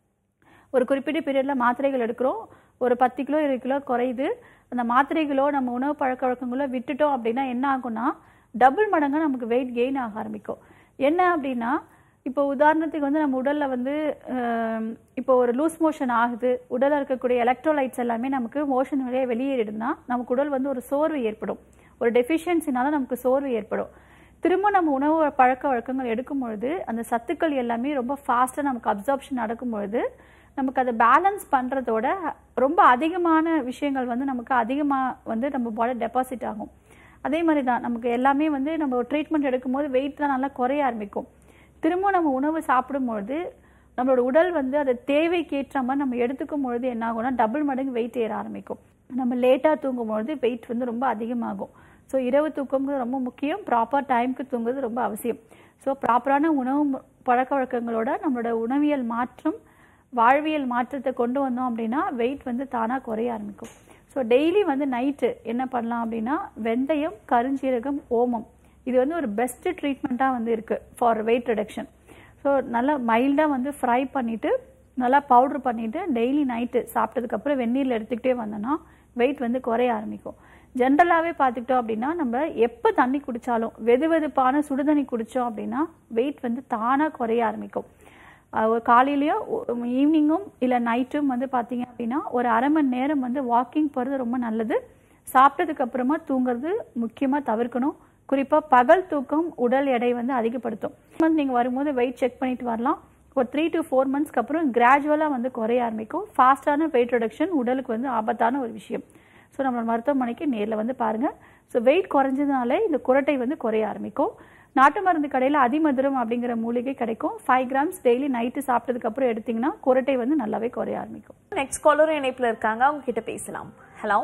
ஒரு குறிப்பிட்ட பீரியடில் மாத்திரைகள் எடுக்கிறோம் ஒரு பத்து கிலோ இருபது கிலோ குறையுது அந்த மாத்திரைகளோ நம்ம உணவு பழக்க வழக்கங்களோ விட்டுட்டோம் அப்படின்னா என்ன ஆகும்னா டபுள் மடங்காக நமக்கு வெயிட் கெயின் ஆக ஆரம்பிக்கும் என்ன அப்படின்னா இப்போ உதாரணத்துக்கு வந்து நம்ம உடலில் வந்து ஆம், இப்போ ஒரு லூஸ் மோஷன் ஆகுது உடலில் இருக்கக்கூடிய எலக்ட்ரோலைட்ஸ் எல்லாமே நமக்கு மோஷன் வழியாக வெளியேறிடுதுன்னா நமக்கு உடல் வந்து ஒரு சோர்வு ஏற்படும் ஒரு டெஃபிஷியன்சினால நமக்கு சோர்வு ஏற்படும் திரும்ப நம்ம உணவு பழக்க வழக்கங்கள் எடுக்கும் பொழுது அந்த சத்துக்கள் எல்லாமே ரொம்ப ஃபாஸ்ட்டாக நமக்கு அப்சார்ப்ஷன் நடக்கும் பொழுது நமக்கு அதை பேலன்ஸ் பண்ணுறதோட ரொம்ப அதிகமான விஷயங்கள் வந்து நமக்கு அதிகமாக வந்து நம்ம பாடி டெபாசிட் ஆகும் அதே மாதிரி தான் நமக்கு எல்லாமே வந்து நம்ம ட்ரீட்மெண்ட் எடுக்கும்போது வெயிட்லாம் நல்லா குறைய ஆரம்பிக்கும் திரும்ப நம்ம உணவு சாப்பிடும்பொழுது நம்மளோட உடல் வந்து அதை தேவைக்கேற்ற மாதிரி நம்ம எடுத்துக்கும் பொழுது என்ன ஆகும்னா டபுள் மடங்கு வெயிட் ஏற ஆரம்பிக்கும் நம்ம லேட்டாக தூங்கும் பொழுது வெயிட் வந்து ரொம்ப அதிகமாகும் ஸோ இரவு தூக்கம்ங்கிறது ரொம்ப முக்கியம் ப்ராப்பர் டைம்க்கு தூங்குறது ரொம்ப அவசியம் ஸோ ப்ராப்பரான உணவு மு- பழக்க வழக்கங்களோட நம்மளோட உணவியல் மாற்றம் வாழ்வியல் மாற்றத்தை கொண்டு வந்தோம் அப்படின்னா வெயிட் வந்து தானாக குறைய ஆரம்பிக்கும் ஸோ டெய்லி வந்து நைட்டு என்ன பண்ணலாம் அப்படின்னா வெந்தயம் கருஞ்சீரகம் ஓமம் இது வந்து ஒரு பெஸ்ட் ட்ரீட்மெண்ட்டாக வந்து இருக்குது ஃபார் வெயிட் ரிடக்ஷன் ஸோ நல்லா மைல்டாக வந்து ஃப்ரை பண்ணிவிட்டு நல்லா பவுட்ரு பண்ணிவிட்டு டெய்லி நைட்டு சாப்பிட்டதுக்கப்புறம் வெந்நீரில் எடுத்துக்கிட்டே வந்தோன்னா வெயிட் வந்து குறைய ஆரம்பிக்கும் ஜென்ரலாகவே பார்த்துக்கிட்டோம் அப்படின்னா நம்ம எப்போ தண்ணி குடித்தாலும் வெது வெதுப்பான சுடுதண்ணி குடித்தோம் அப்படின்னா வெயிட் வந்து தானாக குறைய ஆரம்பிக்கும் அஹ் ஒரு காலையிலயோ ஈவினிங்கும் இல்லை நைட்டும் வந்து பார்த்தீங்க அப்படின்னா ஒரு அரை மணி நேரம் வந்து வாக்கிங் போகிறது ரொம்ப நல்லது சாப்பிட்டதுக்கு அப்புறமா தூங்குறது முக்கியமாக தவிர்க்கணும் குறிப்பாக பகல் தூக்கம் உடல் எடை வந்து அதிகப்படுத்தும் வந்து நீங்கள் வரும்போது வெயிட் செக் பண்ணிட்டு வரலாம் ஒரு த்ரீ டு ஃபோர் மந்த்ஸ்க்கு அப்புறம் கிராஜுவலாக வந்து குறைய ஆரம்பிக்கும் ஃபாஸ்டான வெயிட் ரிடக்ஷன் உடலுக்கு வந்து ஆபத்தான ஒரு விஷயம் ஸோ நம்ம மருத்துவமனைக்கு நேரில் வந்து பாருங்கள் ஸோ வெயிட் குறைஞ்சதுனாலே இந்த குரட்டை வந்து குறைய ஆரம்பிக்கும் நாட்டு மருந்து கடையில் அதிமதுரம் அப்படிங்கிற மூலிகை கிடைக்கும் ஃபைவ் கிராம்ஸ் டெய்லி நைட்டு சாப்பிட்டதுக்கு அப்புறம் எடுத்தீங்கன்னா குரட்டை வந்து நல்லாவே குறைய ஆரம்பிக்கும் நெக்ஸ்ட் காலரும் இணைப்புல இருக்காங்க அவங்க கிட்ட பேசலாம் ஹலோ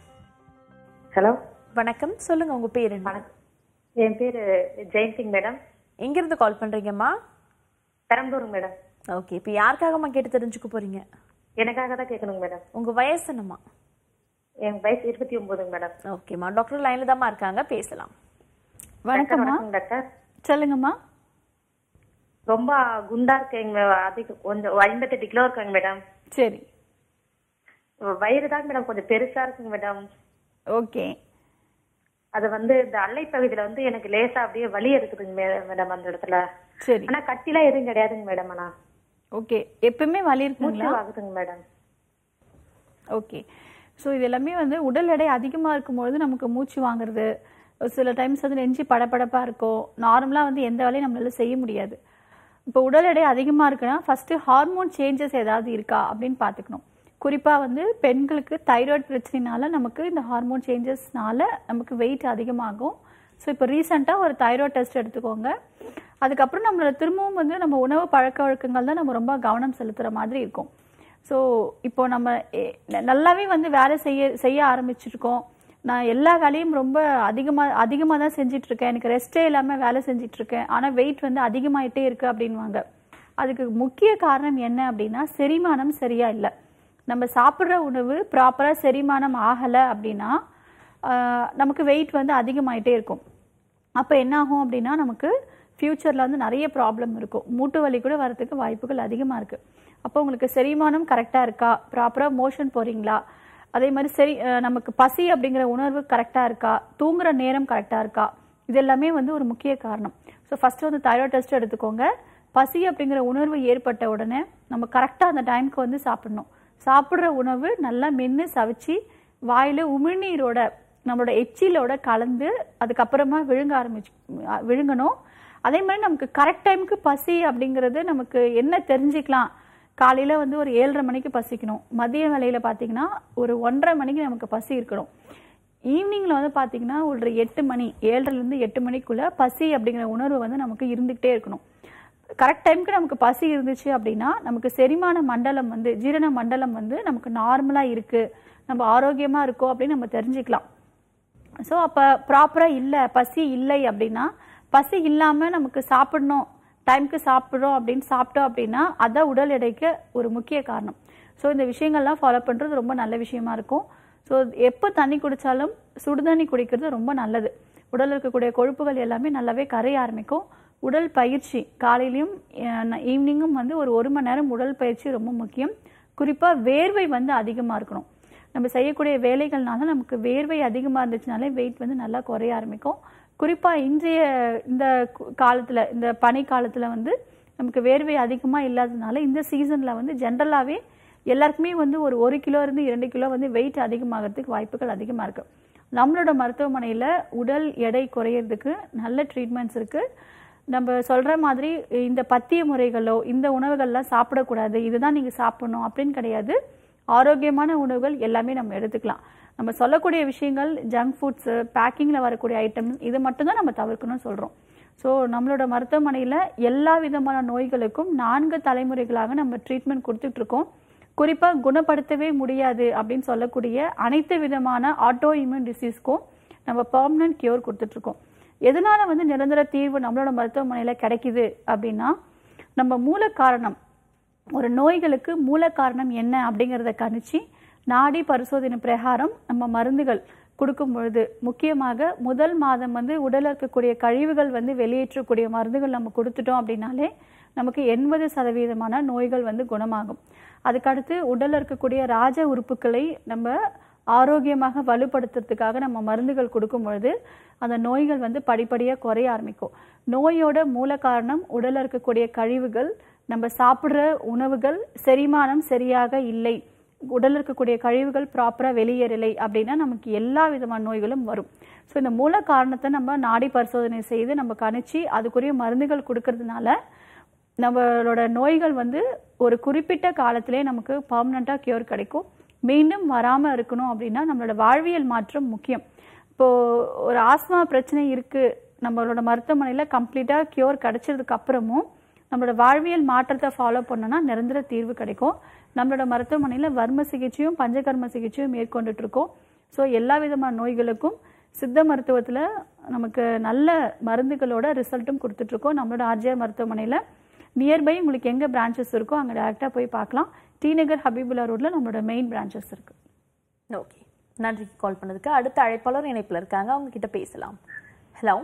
ஹலோ வணக்கம் சொல்லுங்க உங்க பேர் என்ன என் பேரு ஜெயந்திங் மேடம் எங்க இருந்து கால் பண்றீங்கம்மா பெரம்பலூர் மேடம் ஓகே இப்போ யாருக்காகம்மா கேட்டு தெரிஞ்சுக்க போறீங்க எனக்காக தான் கேட்கணுங்க மேடம் உங்க வயசு என்னம்மா என் வயசு இருபத்தி ஒன்பதுங்க மேடம் ஓகேம்மா டாக்டர் லைன்ல தாம்மா இருக்காங்க பேசலாம் வணக்கம்மா வணக்கம் டாக்டர் சொல்லுங்கம்மா ரொம்ப குண்டா இருக்கேங்க அதிக கொஞ்சம் ஐம்பத்தெட்டு கிலோ இருக்காங்க மேடம் சரி வயிறு தான் மேடம் கொஞ்சம் பெருசா இருக்குங்க மேடம் ஓகே அது வந்து இந்த அல்லை பகுதியில வந்து எனக்கு லேசா அப்படியே வலி இருக்குதுங்க மே- மேடம் அந்த இடத்துல சரி ஆனா கட்டிலாம் எதுவும் கிடையாதுங்க மேடம் ஆனா ஓகே எப்பவுமே வலி மூச்சு இருக்குங்களா ஆகுதுங்க மேடம் ஓகே ஸோ இது எல்லாமே வந்து உடல் எடை அதிகமாக இருக்கும்பொழுது நமக்கு மூச்சு வாங்குறது ஒரு சில டைம்ஸ் வந்து நெஞ்சு படபடப்பாக இருக்கும் நார்மலாக வந்து எந்த வேலையும் நம்மளால செய்ய முடியாது இப்போ உடல் எடை அதிகமாக இருக்குன்னா ஃபஸ்ட்டு ஹார்மோன் சேஞ்சஸ் ஏதாவது இருக்கா அப்படின்னு பார்த்துக்கணும் குறிப்பாக வந்து பெண்களுக்கு தைராய்டு பிரச்சனைனால நமக்கு இந்த ஹார்மோன் சேஞ்சஸ்னால நமக்கு வெயிட் அதிகமாகும் ஸோ இப்போ ரீசெண்டாக ஒரு தைராய்டு டெஸ்ட் எடுத்துக்கோங்க அதுக்கப்புறம் நம்மளோட திரும்பவும் வந்து நம்ம உணவு பழக்க வழக்கங்கள் தான் நம்ம ரொம்ப கவனம் செலுத்துகிற மாதிரி இருக்கும் ஸோ இப்போ நம்ம எ- நல்லாவே வந்து வேலை செய்ய செய்ய ஆரம்பிச்சிருக்கோம் நான் எல்லா வேலையும் ரொம்ப அதிகமாக அதிகமாக தான் செஞ்சுட்டு இருக்கேன் எனக்கு ரெஸ்டே இல்லாமல் வேலை செஞ்சுட்டு இருக்கேன் ஆனால் வெயிட் வந்து அதிகமாயிட்டே இருக்கு அப்படின்வாங்க அதுக்கு முக்கிய காரணம் என்ன அப்படின்னா செரிமானம் சரியா இல்லை நம்ம சாப்பிட்ற உணவு ப்ராப்பராக செரிமானம் ஆகலை அப்படின்னா ஆஹ், நமக்கு வெயிட் வந்து அதிகமாயிட்டே இருக்கும் அப்போ என்ன ஆகும் அப்படின்னா நமக்கு ஃப்யூச்சரில் வந்து நிறைய ப்ராப்ளம் இருக்கும் மூட்டு வலி கூட வரதுக்கு வாய்ப்புகள் அதிகமாக இருக்குது அப்போ உங்களுக்கு செரிமானம் கரெக்டாக இருக்கா ப்ராப்பராக மோஷன் போகிறீங்களா அதே மாதிரி சரி அஹ், நமக்கு பசி அப்படிங்கிற உணர்வு கரெக்டாக இருக்கா தூங்குற நேரம் கரெக்டாக இருக்கா இது எல்லாமே வந்து ஒரு முக்கிய காரணம் ஸோ ஃபஸ்ட்டு வந்து தைராய்டு டெஸ்ட் எடுத்துக்கோங்க பசி அப்படிங்கிற உணர்வு ஏற்பட்ட உடனே நம்ம கரெக்டாக அந்த டைம்க்கு வந்து சாப்பிடணும் சாப்பிட்ற உணவு நல்லா மென்று சவைச்சி வாயில் உமிழ்நீரோட நம்மளோட எச்சிலோட கலந்து அதுக்கப்புறமா விழுங்க ஆரம்பிச்சு அஹ் விழுங்கணும் அதே மாதிரி நமக்கு கரெக்ட் டைமுக்கு பசி அப்படிங்கிறது நமக்கு என்ன தெரிஞ்சுக்கலாம் காலையில் வந்து ஒரு ஏழரை மணிக்கு பசிக்கணும் மதிய வேலையில் பார்த்தீங்கன்னா ஒரு ஒன்றரை மணிக்கு நமக்கு பசி இருக்கணும் ஈவினிங்கில் வந்து பார்த்தீங்கன்னா ஒரு எட்டு மணி ஏழரைலேருந்து எட்டு மணிக்குள்ளே பசி அப்படிங்கிற உணர்வு வந்து நமக்கு இருந்துக்கிட்டே இருக்கணும் கரெக்ட் டைமுக்கு நமக்கு பசி இருந்துச்சு அப்படின்னா நமக்கு செரிமான மண்டலம் வந்து ஜீரண மண்டலம் வந்து நமக்கு நார்மலாக இருக்குது நம்ம ஆரோக்கியமாக இருக்கோம் அப்படின்னு நம்ம தெரிஞ்சுக்கலாம் ஸோ அப்போ ப்ராப்பராக இல்லை பசி இல்லை அப்படின்னா பசி இல்லாமல் நமக்கு சாப்பிடணும் டைம்க்கு சாப்பிட்றோம் அப்படின்னு சாப்பிட்டோம் அப்படின்னா அதான் உடல் எடைக்கு ஒரு முக்கிய காரணம் ஸோ இந்த விஷயங்கள்லாம் ஃபாலோ பண்ணுறது ரொம்ப நல்ல விஷயமா இருக்கும் ஸோ எப்போ தண்ணி குடித்தாலும் சுடுதண்ணி குடிக்கிறது ரொம்ப நல்லது உடலில் இருக்கக்கூடிய கொழுப்புகள் எல்லாமே நல்லாவே கரைய ஆரம்பிக்கும் உடல் பயிற்சி காலையிலையும் ஈவினிங்கும் வந்து ஒரு ஒரு மணி நேரம் உடல் பயிற்சி ரொம்ப முக்கியம் குறிப்பாக வேர்வை வந்து அதிகமாக இருக்கணும் நம்ம செய்யக்கூடிய வேலைகள்னால நமக்கு வேர்வை அதிகமாக இருந்துச்சுனாலே வெயிட் வந்து நல்லா குறைய ஆரம்பிக்கும் குறிப்பாக இன்றைய இந்த காலத்தில் இந்த பனி காலத்தில் வந்து நமக்கு வேர்வை அதிகமாக இல்லாததுனால இந்த சீசனில் வந்து ஜென்ரலாகவே எல்லாருக்குமே வந்து ஒரு ஒரு கிலோ இருந்து இரண்டு கிலோ வந்து வெயிட் அதிகமாகிறதுக்கு வாய்ப்புகள் அதிகமாக இருக்குது நம்மளோட மருத்துவமனையில் உடல் எடை குறையிறதுக்கு நல்ல ட்ரீட்மெண்ட்ஸ் இருக்குது நம்ம சொல்கிற மாதிரி இந்த பத்திய முறைகளோ இந்த உணவுகள்லாம் சாப்பிடக்கூடாது இதுதான் நீங்கள் சாப்பிடணும் அப்படின்னு கிடையாது ஆரோக்கியமான உணவுகள் எல்லாமே நம்ம எடுத்துக்கலாம் நம்ம சொல்லக்கூடிய விஷயங்கள் ஜங்க் ஃபுட்ஸு பேக்கிங்கில் வரக்கூடிய ஐட்டம்ஸ் இது மட்டும்தான் நம்ம தவிர்க்கணும்னு சொல்கிறோம் ஸோ நம்மளோட மருத்துவமனையில் எல்லா விதமான நோய்களுக்கும் நான்கு தலைமுறைகளாக நம்ம ட்ரீட்மெண்ட் கொடுத்துட்ருக்கோம் குறிப்பாக குணப்படுத்தவே முடியாது அப்படின்னு சொல்லக்கூடிய அனைத்து விதமான ஆட்டோ இம்யூன் டிசீஸ்க்கும் நம்ம பர்மனன்ட் கியூர் கொடுத்துட்ருக்கோம் எதனால வந்து நிரந்தர தீர்வு நம்மளோட மருத்துவமனையில் கிடைக்குது அப்படின்னா நம்ம மூல காரணம் ஒரு நோய்களுக்கு மூல காரணம் என்ன அப்படிங்கிறத கணிச்சு நாடி பரிசோதனை பிரகாரம் நம்ம மருந்துகள் கொடுக்கும் பொழுது முக்கியமாக முதல் மாதம் வந்து உடலில் இருக்கக்கூடிய கழிவுகள் வந்து வெளியேற்றக்கூடிய மருந்துகள் நம்ம கொடுத்துட்டோம் அப்படின்னாலே நமக்கு எண்பது சதவீதமான நோய்கள் வந்து குணமாகும் அதுக்கடுத்து உடலில் இருக்கக்கூடிய ராஜ உறுப்புகளை நம்ம ஆரோக்கியமாக வலுப்படுத்துறதுக்காக நம்ம மருந்துகள் கொடுக்கும் பொழுது அந்த நோய்கள் வந்து படிப்படியாக குறைய ஆரம்பிக்கும் நோயோட மூல காரணம் உடலில் இருக்கக்கூடிய கழிவுகள் நம்ம சாப்பிட்ற உணவுகள் செரிமானம் சரியாக இல்லை உடலில் இருக்கக்கூடிய கழிவுகள் ப்ராப்பராக வெளியேறலை அப்படின்னா நமக்கு எல்லா விதமான நோய்களும் வரும் ஸோ இந்த மூல காரணத்தை நம்ம நாடி பரிசோதனை செய்து நம்ம கணிச்சு அதுக்குரிய மருந்துகள் கொடுக்கறதுனால நம்மளோட நோய்கள் வந்து ஒரு குறிப்பிட்ட காலத்திலே நமக்கு பர்மனண்ட்டாக கியூர் கிடைக்கும் மீண்டும் வராமல் இருக்கணும் அப்படின்னா நம்மளோட வாழ்வியல் மாற்றம் முக்கியம் இப்போது ஒரு ஆஸ்மா பிரச்சனை இருக்குது நம்மளோட மருத்துவமனையில் கம்ப்ளீட்டாக கியூர் கிடைச்சதுக்கு அப்புறமும் நம்மளோட வாழ்வியல் மாற்றத்தை ஃபாலோ பண்ணோன்னா நிரந்தர தீர்வு கிடைக்கும் நம்மளோட மருத்துவமனையில் வர்ம சிகிச்சையும் பஞ்சகர்ம சிகிச்சையும் மேற்கொண்டுட்டு இருக்கோம் ஸோ எல்லா விதமான நோய்களுக்கும் சித்த மருத்துவத்தில் நமக்கு நல்ல மருந்துகளோட ரிசல்ட்டும் கொடுத்துட்ருக்கோம் நம்மளோட ஆர்ஜிஆர் மருத்துவமனையில் நியர்பை உங்களுக்கு எங்கே பிரான்ச்சஸ் இருக்கோ அங்கே டேரெக்டாக போய் பார்க்கலாம் டி நகர் ஹபீபுல்லா ரோட்டில் நம்மளோட மெயின் பிரான்ச்சஸ் இருக்குது ஓகே நன்றி கால் பண்ணதுக்கு அடுத்த அழைப்பாளர் இணைப்பில் இருக்காங்க அவங்க கிட்ட பேசலாம் ஹலோ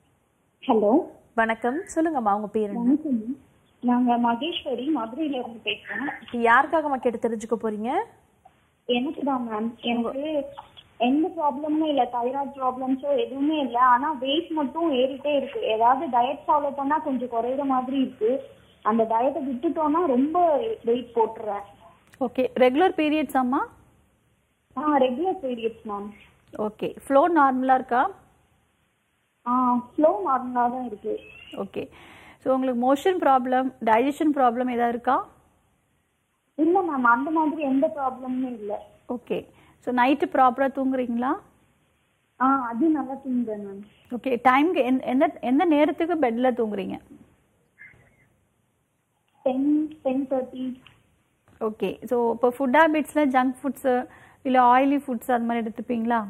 ஹலோ வணக்கம் சொல்லுங்கம்மா உங்க பேர் என்ன வணக்கம் நாங்க மகேஸ்வரி மதுரையில இருந்து பேசுறோம் இப்போ யாருக்காகம்மா கேட்டு தெரிஞ்சுக்க போறீங்க எனக்கு தான் மேம் எனக்கு எந்த ப்ராப்ளமும் இல்ல தைராய்டு ப்ராப்ளம்ஸோ எதுவுமே இல்ல ஆனா வெயிட் மட்டும் ஏறிட்டே இருக்கு ஏதாவது டயட் ஃபாலோ பண்ணா கொஞ்சம் குறையிற மாதிரி இருக்கு அந்த டயட்டை விட்டுட்டோம்னா ரொம்ப வெயிட் போட்டுறேன் ஓகே ரெகுலர் பீரியட்ஸ் அம்மா ஆ regular periods ma'am okay flow நார்மலாக இருக்கா ஃப்ளோ நார்மலாக தான் இருக்கு ஓகே ஸோ உங்களுக்கு மோஷன் ப்ராப்ளம் டைஜஷன் ப்ராப்ளம் ஏதாவது இருக்கா இல்லை மேம் அந்த மாதிரி எந்த ப்ராப்ளமுமே இல்லை ஓகே ஸோ நைட்டு ப்ராப்பராக தூங்குறீங்களா ஆ அது நல்லா தூங்குறேன் மேம் ஓகே டைம்க்கு எந்த எந்த எந்த நேரத்துக்கு பெட்டில் தூங்குறீங்க ten ten thirty okay so இப்போ ஃபுட் ஹேபிட்ஸில் ஜங்க் ஃபுட்ஸு இல்லை ஆயிலி ஃபுட்ஸ் அது மாதிரி எடுத்துப்பீங்களா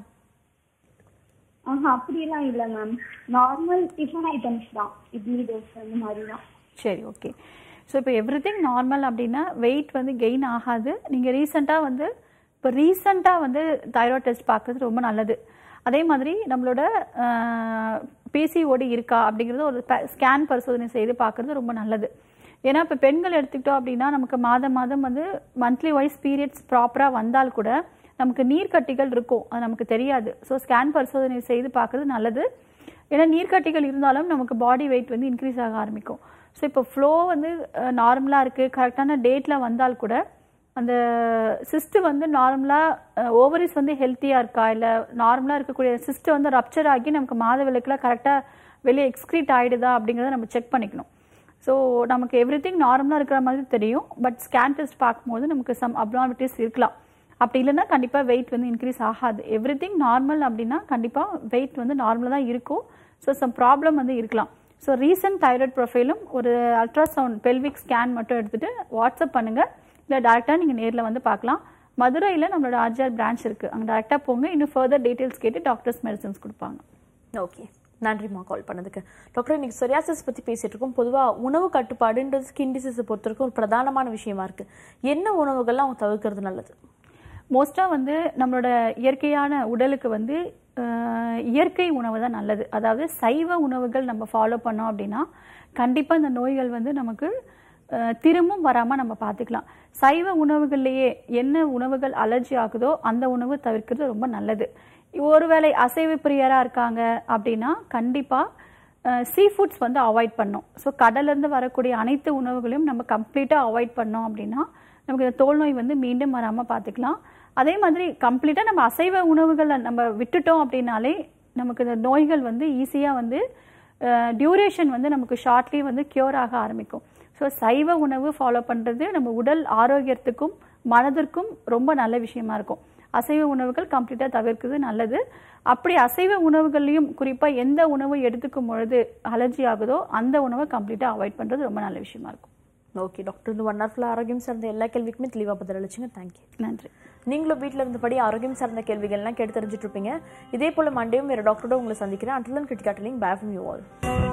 ஆஹா அப்படியெல்லாம் இல்லை மேம் நார்மல் டிஃபன் ஐட்டம்ஸ் தான் இட்லி தோசை அந்த மாதிரி தான் சரி ஓகே ஸோ இப்போ எவ்ரி திங் நார்மல் அப்படின்னா வெயிட் வந்து கெயின் ஆகாது நீங்கள் ரீசெண்டாக வந்து இப்போ ரீசெண்டாக வந்து தைராய்ட் டெஸ்ட் பார்க்குறது ரொம்ப நல்லது அதே மாதிரி நம்மளோட பிசிஓடி இருக்கா அப்படிங்கிறது ஒரு ஸ்கேன் பரிசோதனை செய்து பார்க்குறது ரொம்ப நல்லது ஏன்னா இப்போ பெண்கள் எடுத்துக்கிட்டோம் அப்படின்னா நமக்கு மாதம் மாதம் வந்து மந்த்லி வைஸ் பீரியட்ஸ் ப்ராப்பராக வந்தால் கூட நமக்கு நீர்க்கட்டிகள் இருக்கும் அது நமக்கு தெரியாது ஸோ ஸ்கேன் பரிசோதனை செய்து பார்க்குறது நல்லது ஏன்னா நீர்க்கட்டிகள் இருந்தாலும் நமக்கு பாடி வெயிட் வந்து இன்க்ரீஸ் ஆக ஆரம்பிக்கும் ஸோ இப்போ ஃப்ளோ வந்து நார்மலாக இருக்குது கரெக்டான டேட்டில் வந்தால் கூட அந்த சிஸ்ட் வந்து நார்மலாக ஓவரிஸ் வந்து ஹெல்த்தியாக இருக்கா இல்லை நார்மலாக இருக்கக்கூடிய சிஸ்ட் வந்து ரப்சர் ஆகி நமக்கு மாத விளக்கில் கரெக்டாக வெளியே எக்ஸ்க்ரீட் ஆகிடுதா அப்படிங்கிறத நம்ம செக் பண்ணிக்கணும் ஸோ நமக்கு எவ்ரி திங் நார்மலாக இருக்கிற மாதிரி தெரியும் பட் ஸ்கேன் டெஸ்ட் பார்க்கும்போது நமக்கு சம் அப்னாமிட்டிஸ் இருக்கலாம் அப்படி இல்லைன்னா கண்டிப்பாக வெயிட் வந்து இன்க்ரீஸ் ஆகாது எவ்ரி திங் நார்மல் அப்படின்னா கண்டிப்பாக வெயிட் வந்து நார்மலாக தான் இருக்கும் ஸோ சம் ப்ராப்ளம் வந்து இருக்கலாம் ஸோ ரீசன்ட் தைராய்டு ப்ரொஃபைலும் ஒரு அல்ட்ராசவுண்ட் பெல்விக் ஸ்கேன் மட்டும் எடுத்துகிட்டு வாட்ஸ்அப் பண்ணுங்கள் இல்லை டேரெக்டாக நீங்கள் நேரில் வந்து பார்க்கலாம் மதுரையில் நம்மளோட ஆர்ஜிஆர் பிரான்ச் இருக்குது அங்கே டேரெக்டாக போங்க இன்னும் ஃபர்தர் டீட்டெயில்ஸ் கேட்டு டாக்டர்ஸ் மெடிசன்ஸ் கொடுப்பாங்க ஓகே நன்றிம்மா கால் பண்ணதுக்கு டாக்டர் இன்னைக்கு சொரியாசிஸ் பற்றி பேசிட்டு இருக்கோம் பொதுவாக உணவு கட்டுப்பாடுன்றது ஸ்கின் டிசீஸை பொறுத்த வரைக்கும் ஒரு பிரதானமான விஷயமா இருக்கு என்ன உணவுகள்லாம் அவங்க தவிர்க்கிறது நல்லது மோஸ்ட்டாக வந்து நம்மளோட இயற்கையான உடலுக்கு வந்து அஹ், இயற்கை உணவு தான் நல்லது அதாவது சைவ உணவுகள் நம்ம ஃபாலோ பண்ணோம் அப்படின்னா கண்டிப்பாக இந்த நோய்கள் வந்து நமக்கு அஹ், திரும்பவும் வராமல் நம்ம பார்த்துக்கலாம் சைவ உணவுகள்லேயே என்ன உணவுகள் அலர்ஜி ஆகுதோ அந்த உணவு தவிர்க்கிறது ரொம்ப நல்லது ஒருவேளை அசைவ பிரியராக இருக்காங்க அப்படின்னா கண்டிப்பாக சீ ஃபுட்ஸ் வந்து அவாய்ட் பண்ணோம் ஸோ கடல்லேருந்து வரக்கூடிய அனைத்து உணவுகளையும் நம்ம கம்ப்ளீட்டாக அவாய்ட் பண்ணோம் அப்படின்னா நமக்கு இந்த தோல் நோய் வந்து மீண்டும் வராமல் பார்த்துக்கலாம் அதே மாதிரி கம்ப்ளீட்டாக நம்ம அசைவ உணவுகளை நம்ம விட்டுட்டோம் அப்படின்னாலே நமக்கு இந்த நோய்கள் வந்து ஈஸியாக வந்து டியூரேஷன் வந்து நமக்கு ஷார்ட்லி வந்து க்யூர் ஆக ஆரம்பிக்கும் ஸோ சைவ உணவு ஃபாலோ பண்ணுறது நம்ம உடல் ஆரோக்கியத்துக்கும் மனதிற்கும் ரொம்ப நல்ல விஷயமா இருக்கும் அசைவ உணவுகள் கம்ப்ளீட்டாக தவிர்க்கிறது நல்லது அப்படி அசைவ உணவுகள்லையும் குறிப்பாக எந்த உணவு எடுத்துக்கும் பொழுது அலர்ஜி ஆகுதோ அந்த உணவை கம்ப்ளீட்டாக அவாய்ட் பண்ணுறது ரொம்ப நல்ல விஷயமா இருக்கும் ஓகே டாக்டர் இந்த ஒன் ஹவர்ல ஆரோக்கியம் சார்ந்த எல்லா கேள்விக்குமே தெளிவாக பதில் அளிச்சுங்க தேங்க்யூ நன்றி நீங்களும் வீட்டில் இருந்தபடி ஆரோக்கியம் சார்ந்த கேள்விகள்லாம் கேட்டு தெரிஞ்சுட்டு இருப்பீங்க இதே போல மண்டேயும் வேறு டாக்டரோட உங்களை சந்திக்கிறேன் அண்டலன் கிரிட்டிகாட்டலிங் பேஃபம் யூ ஆல்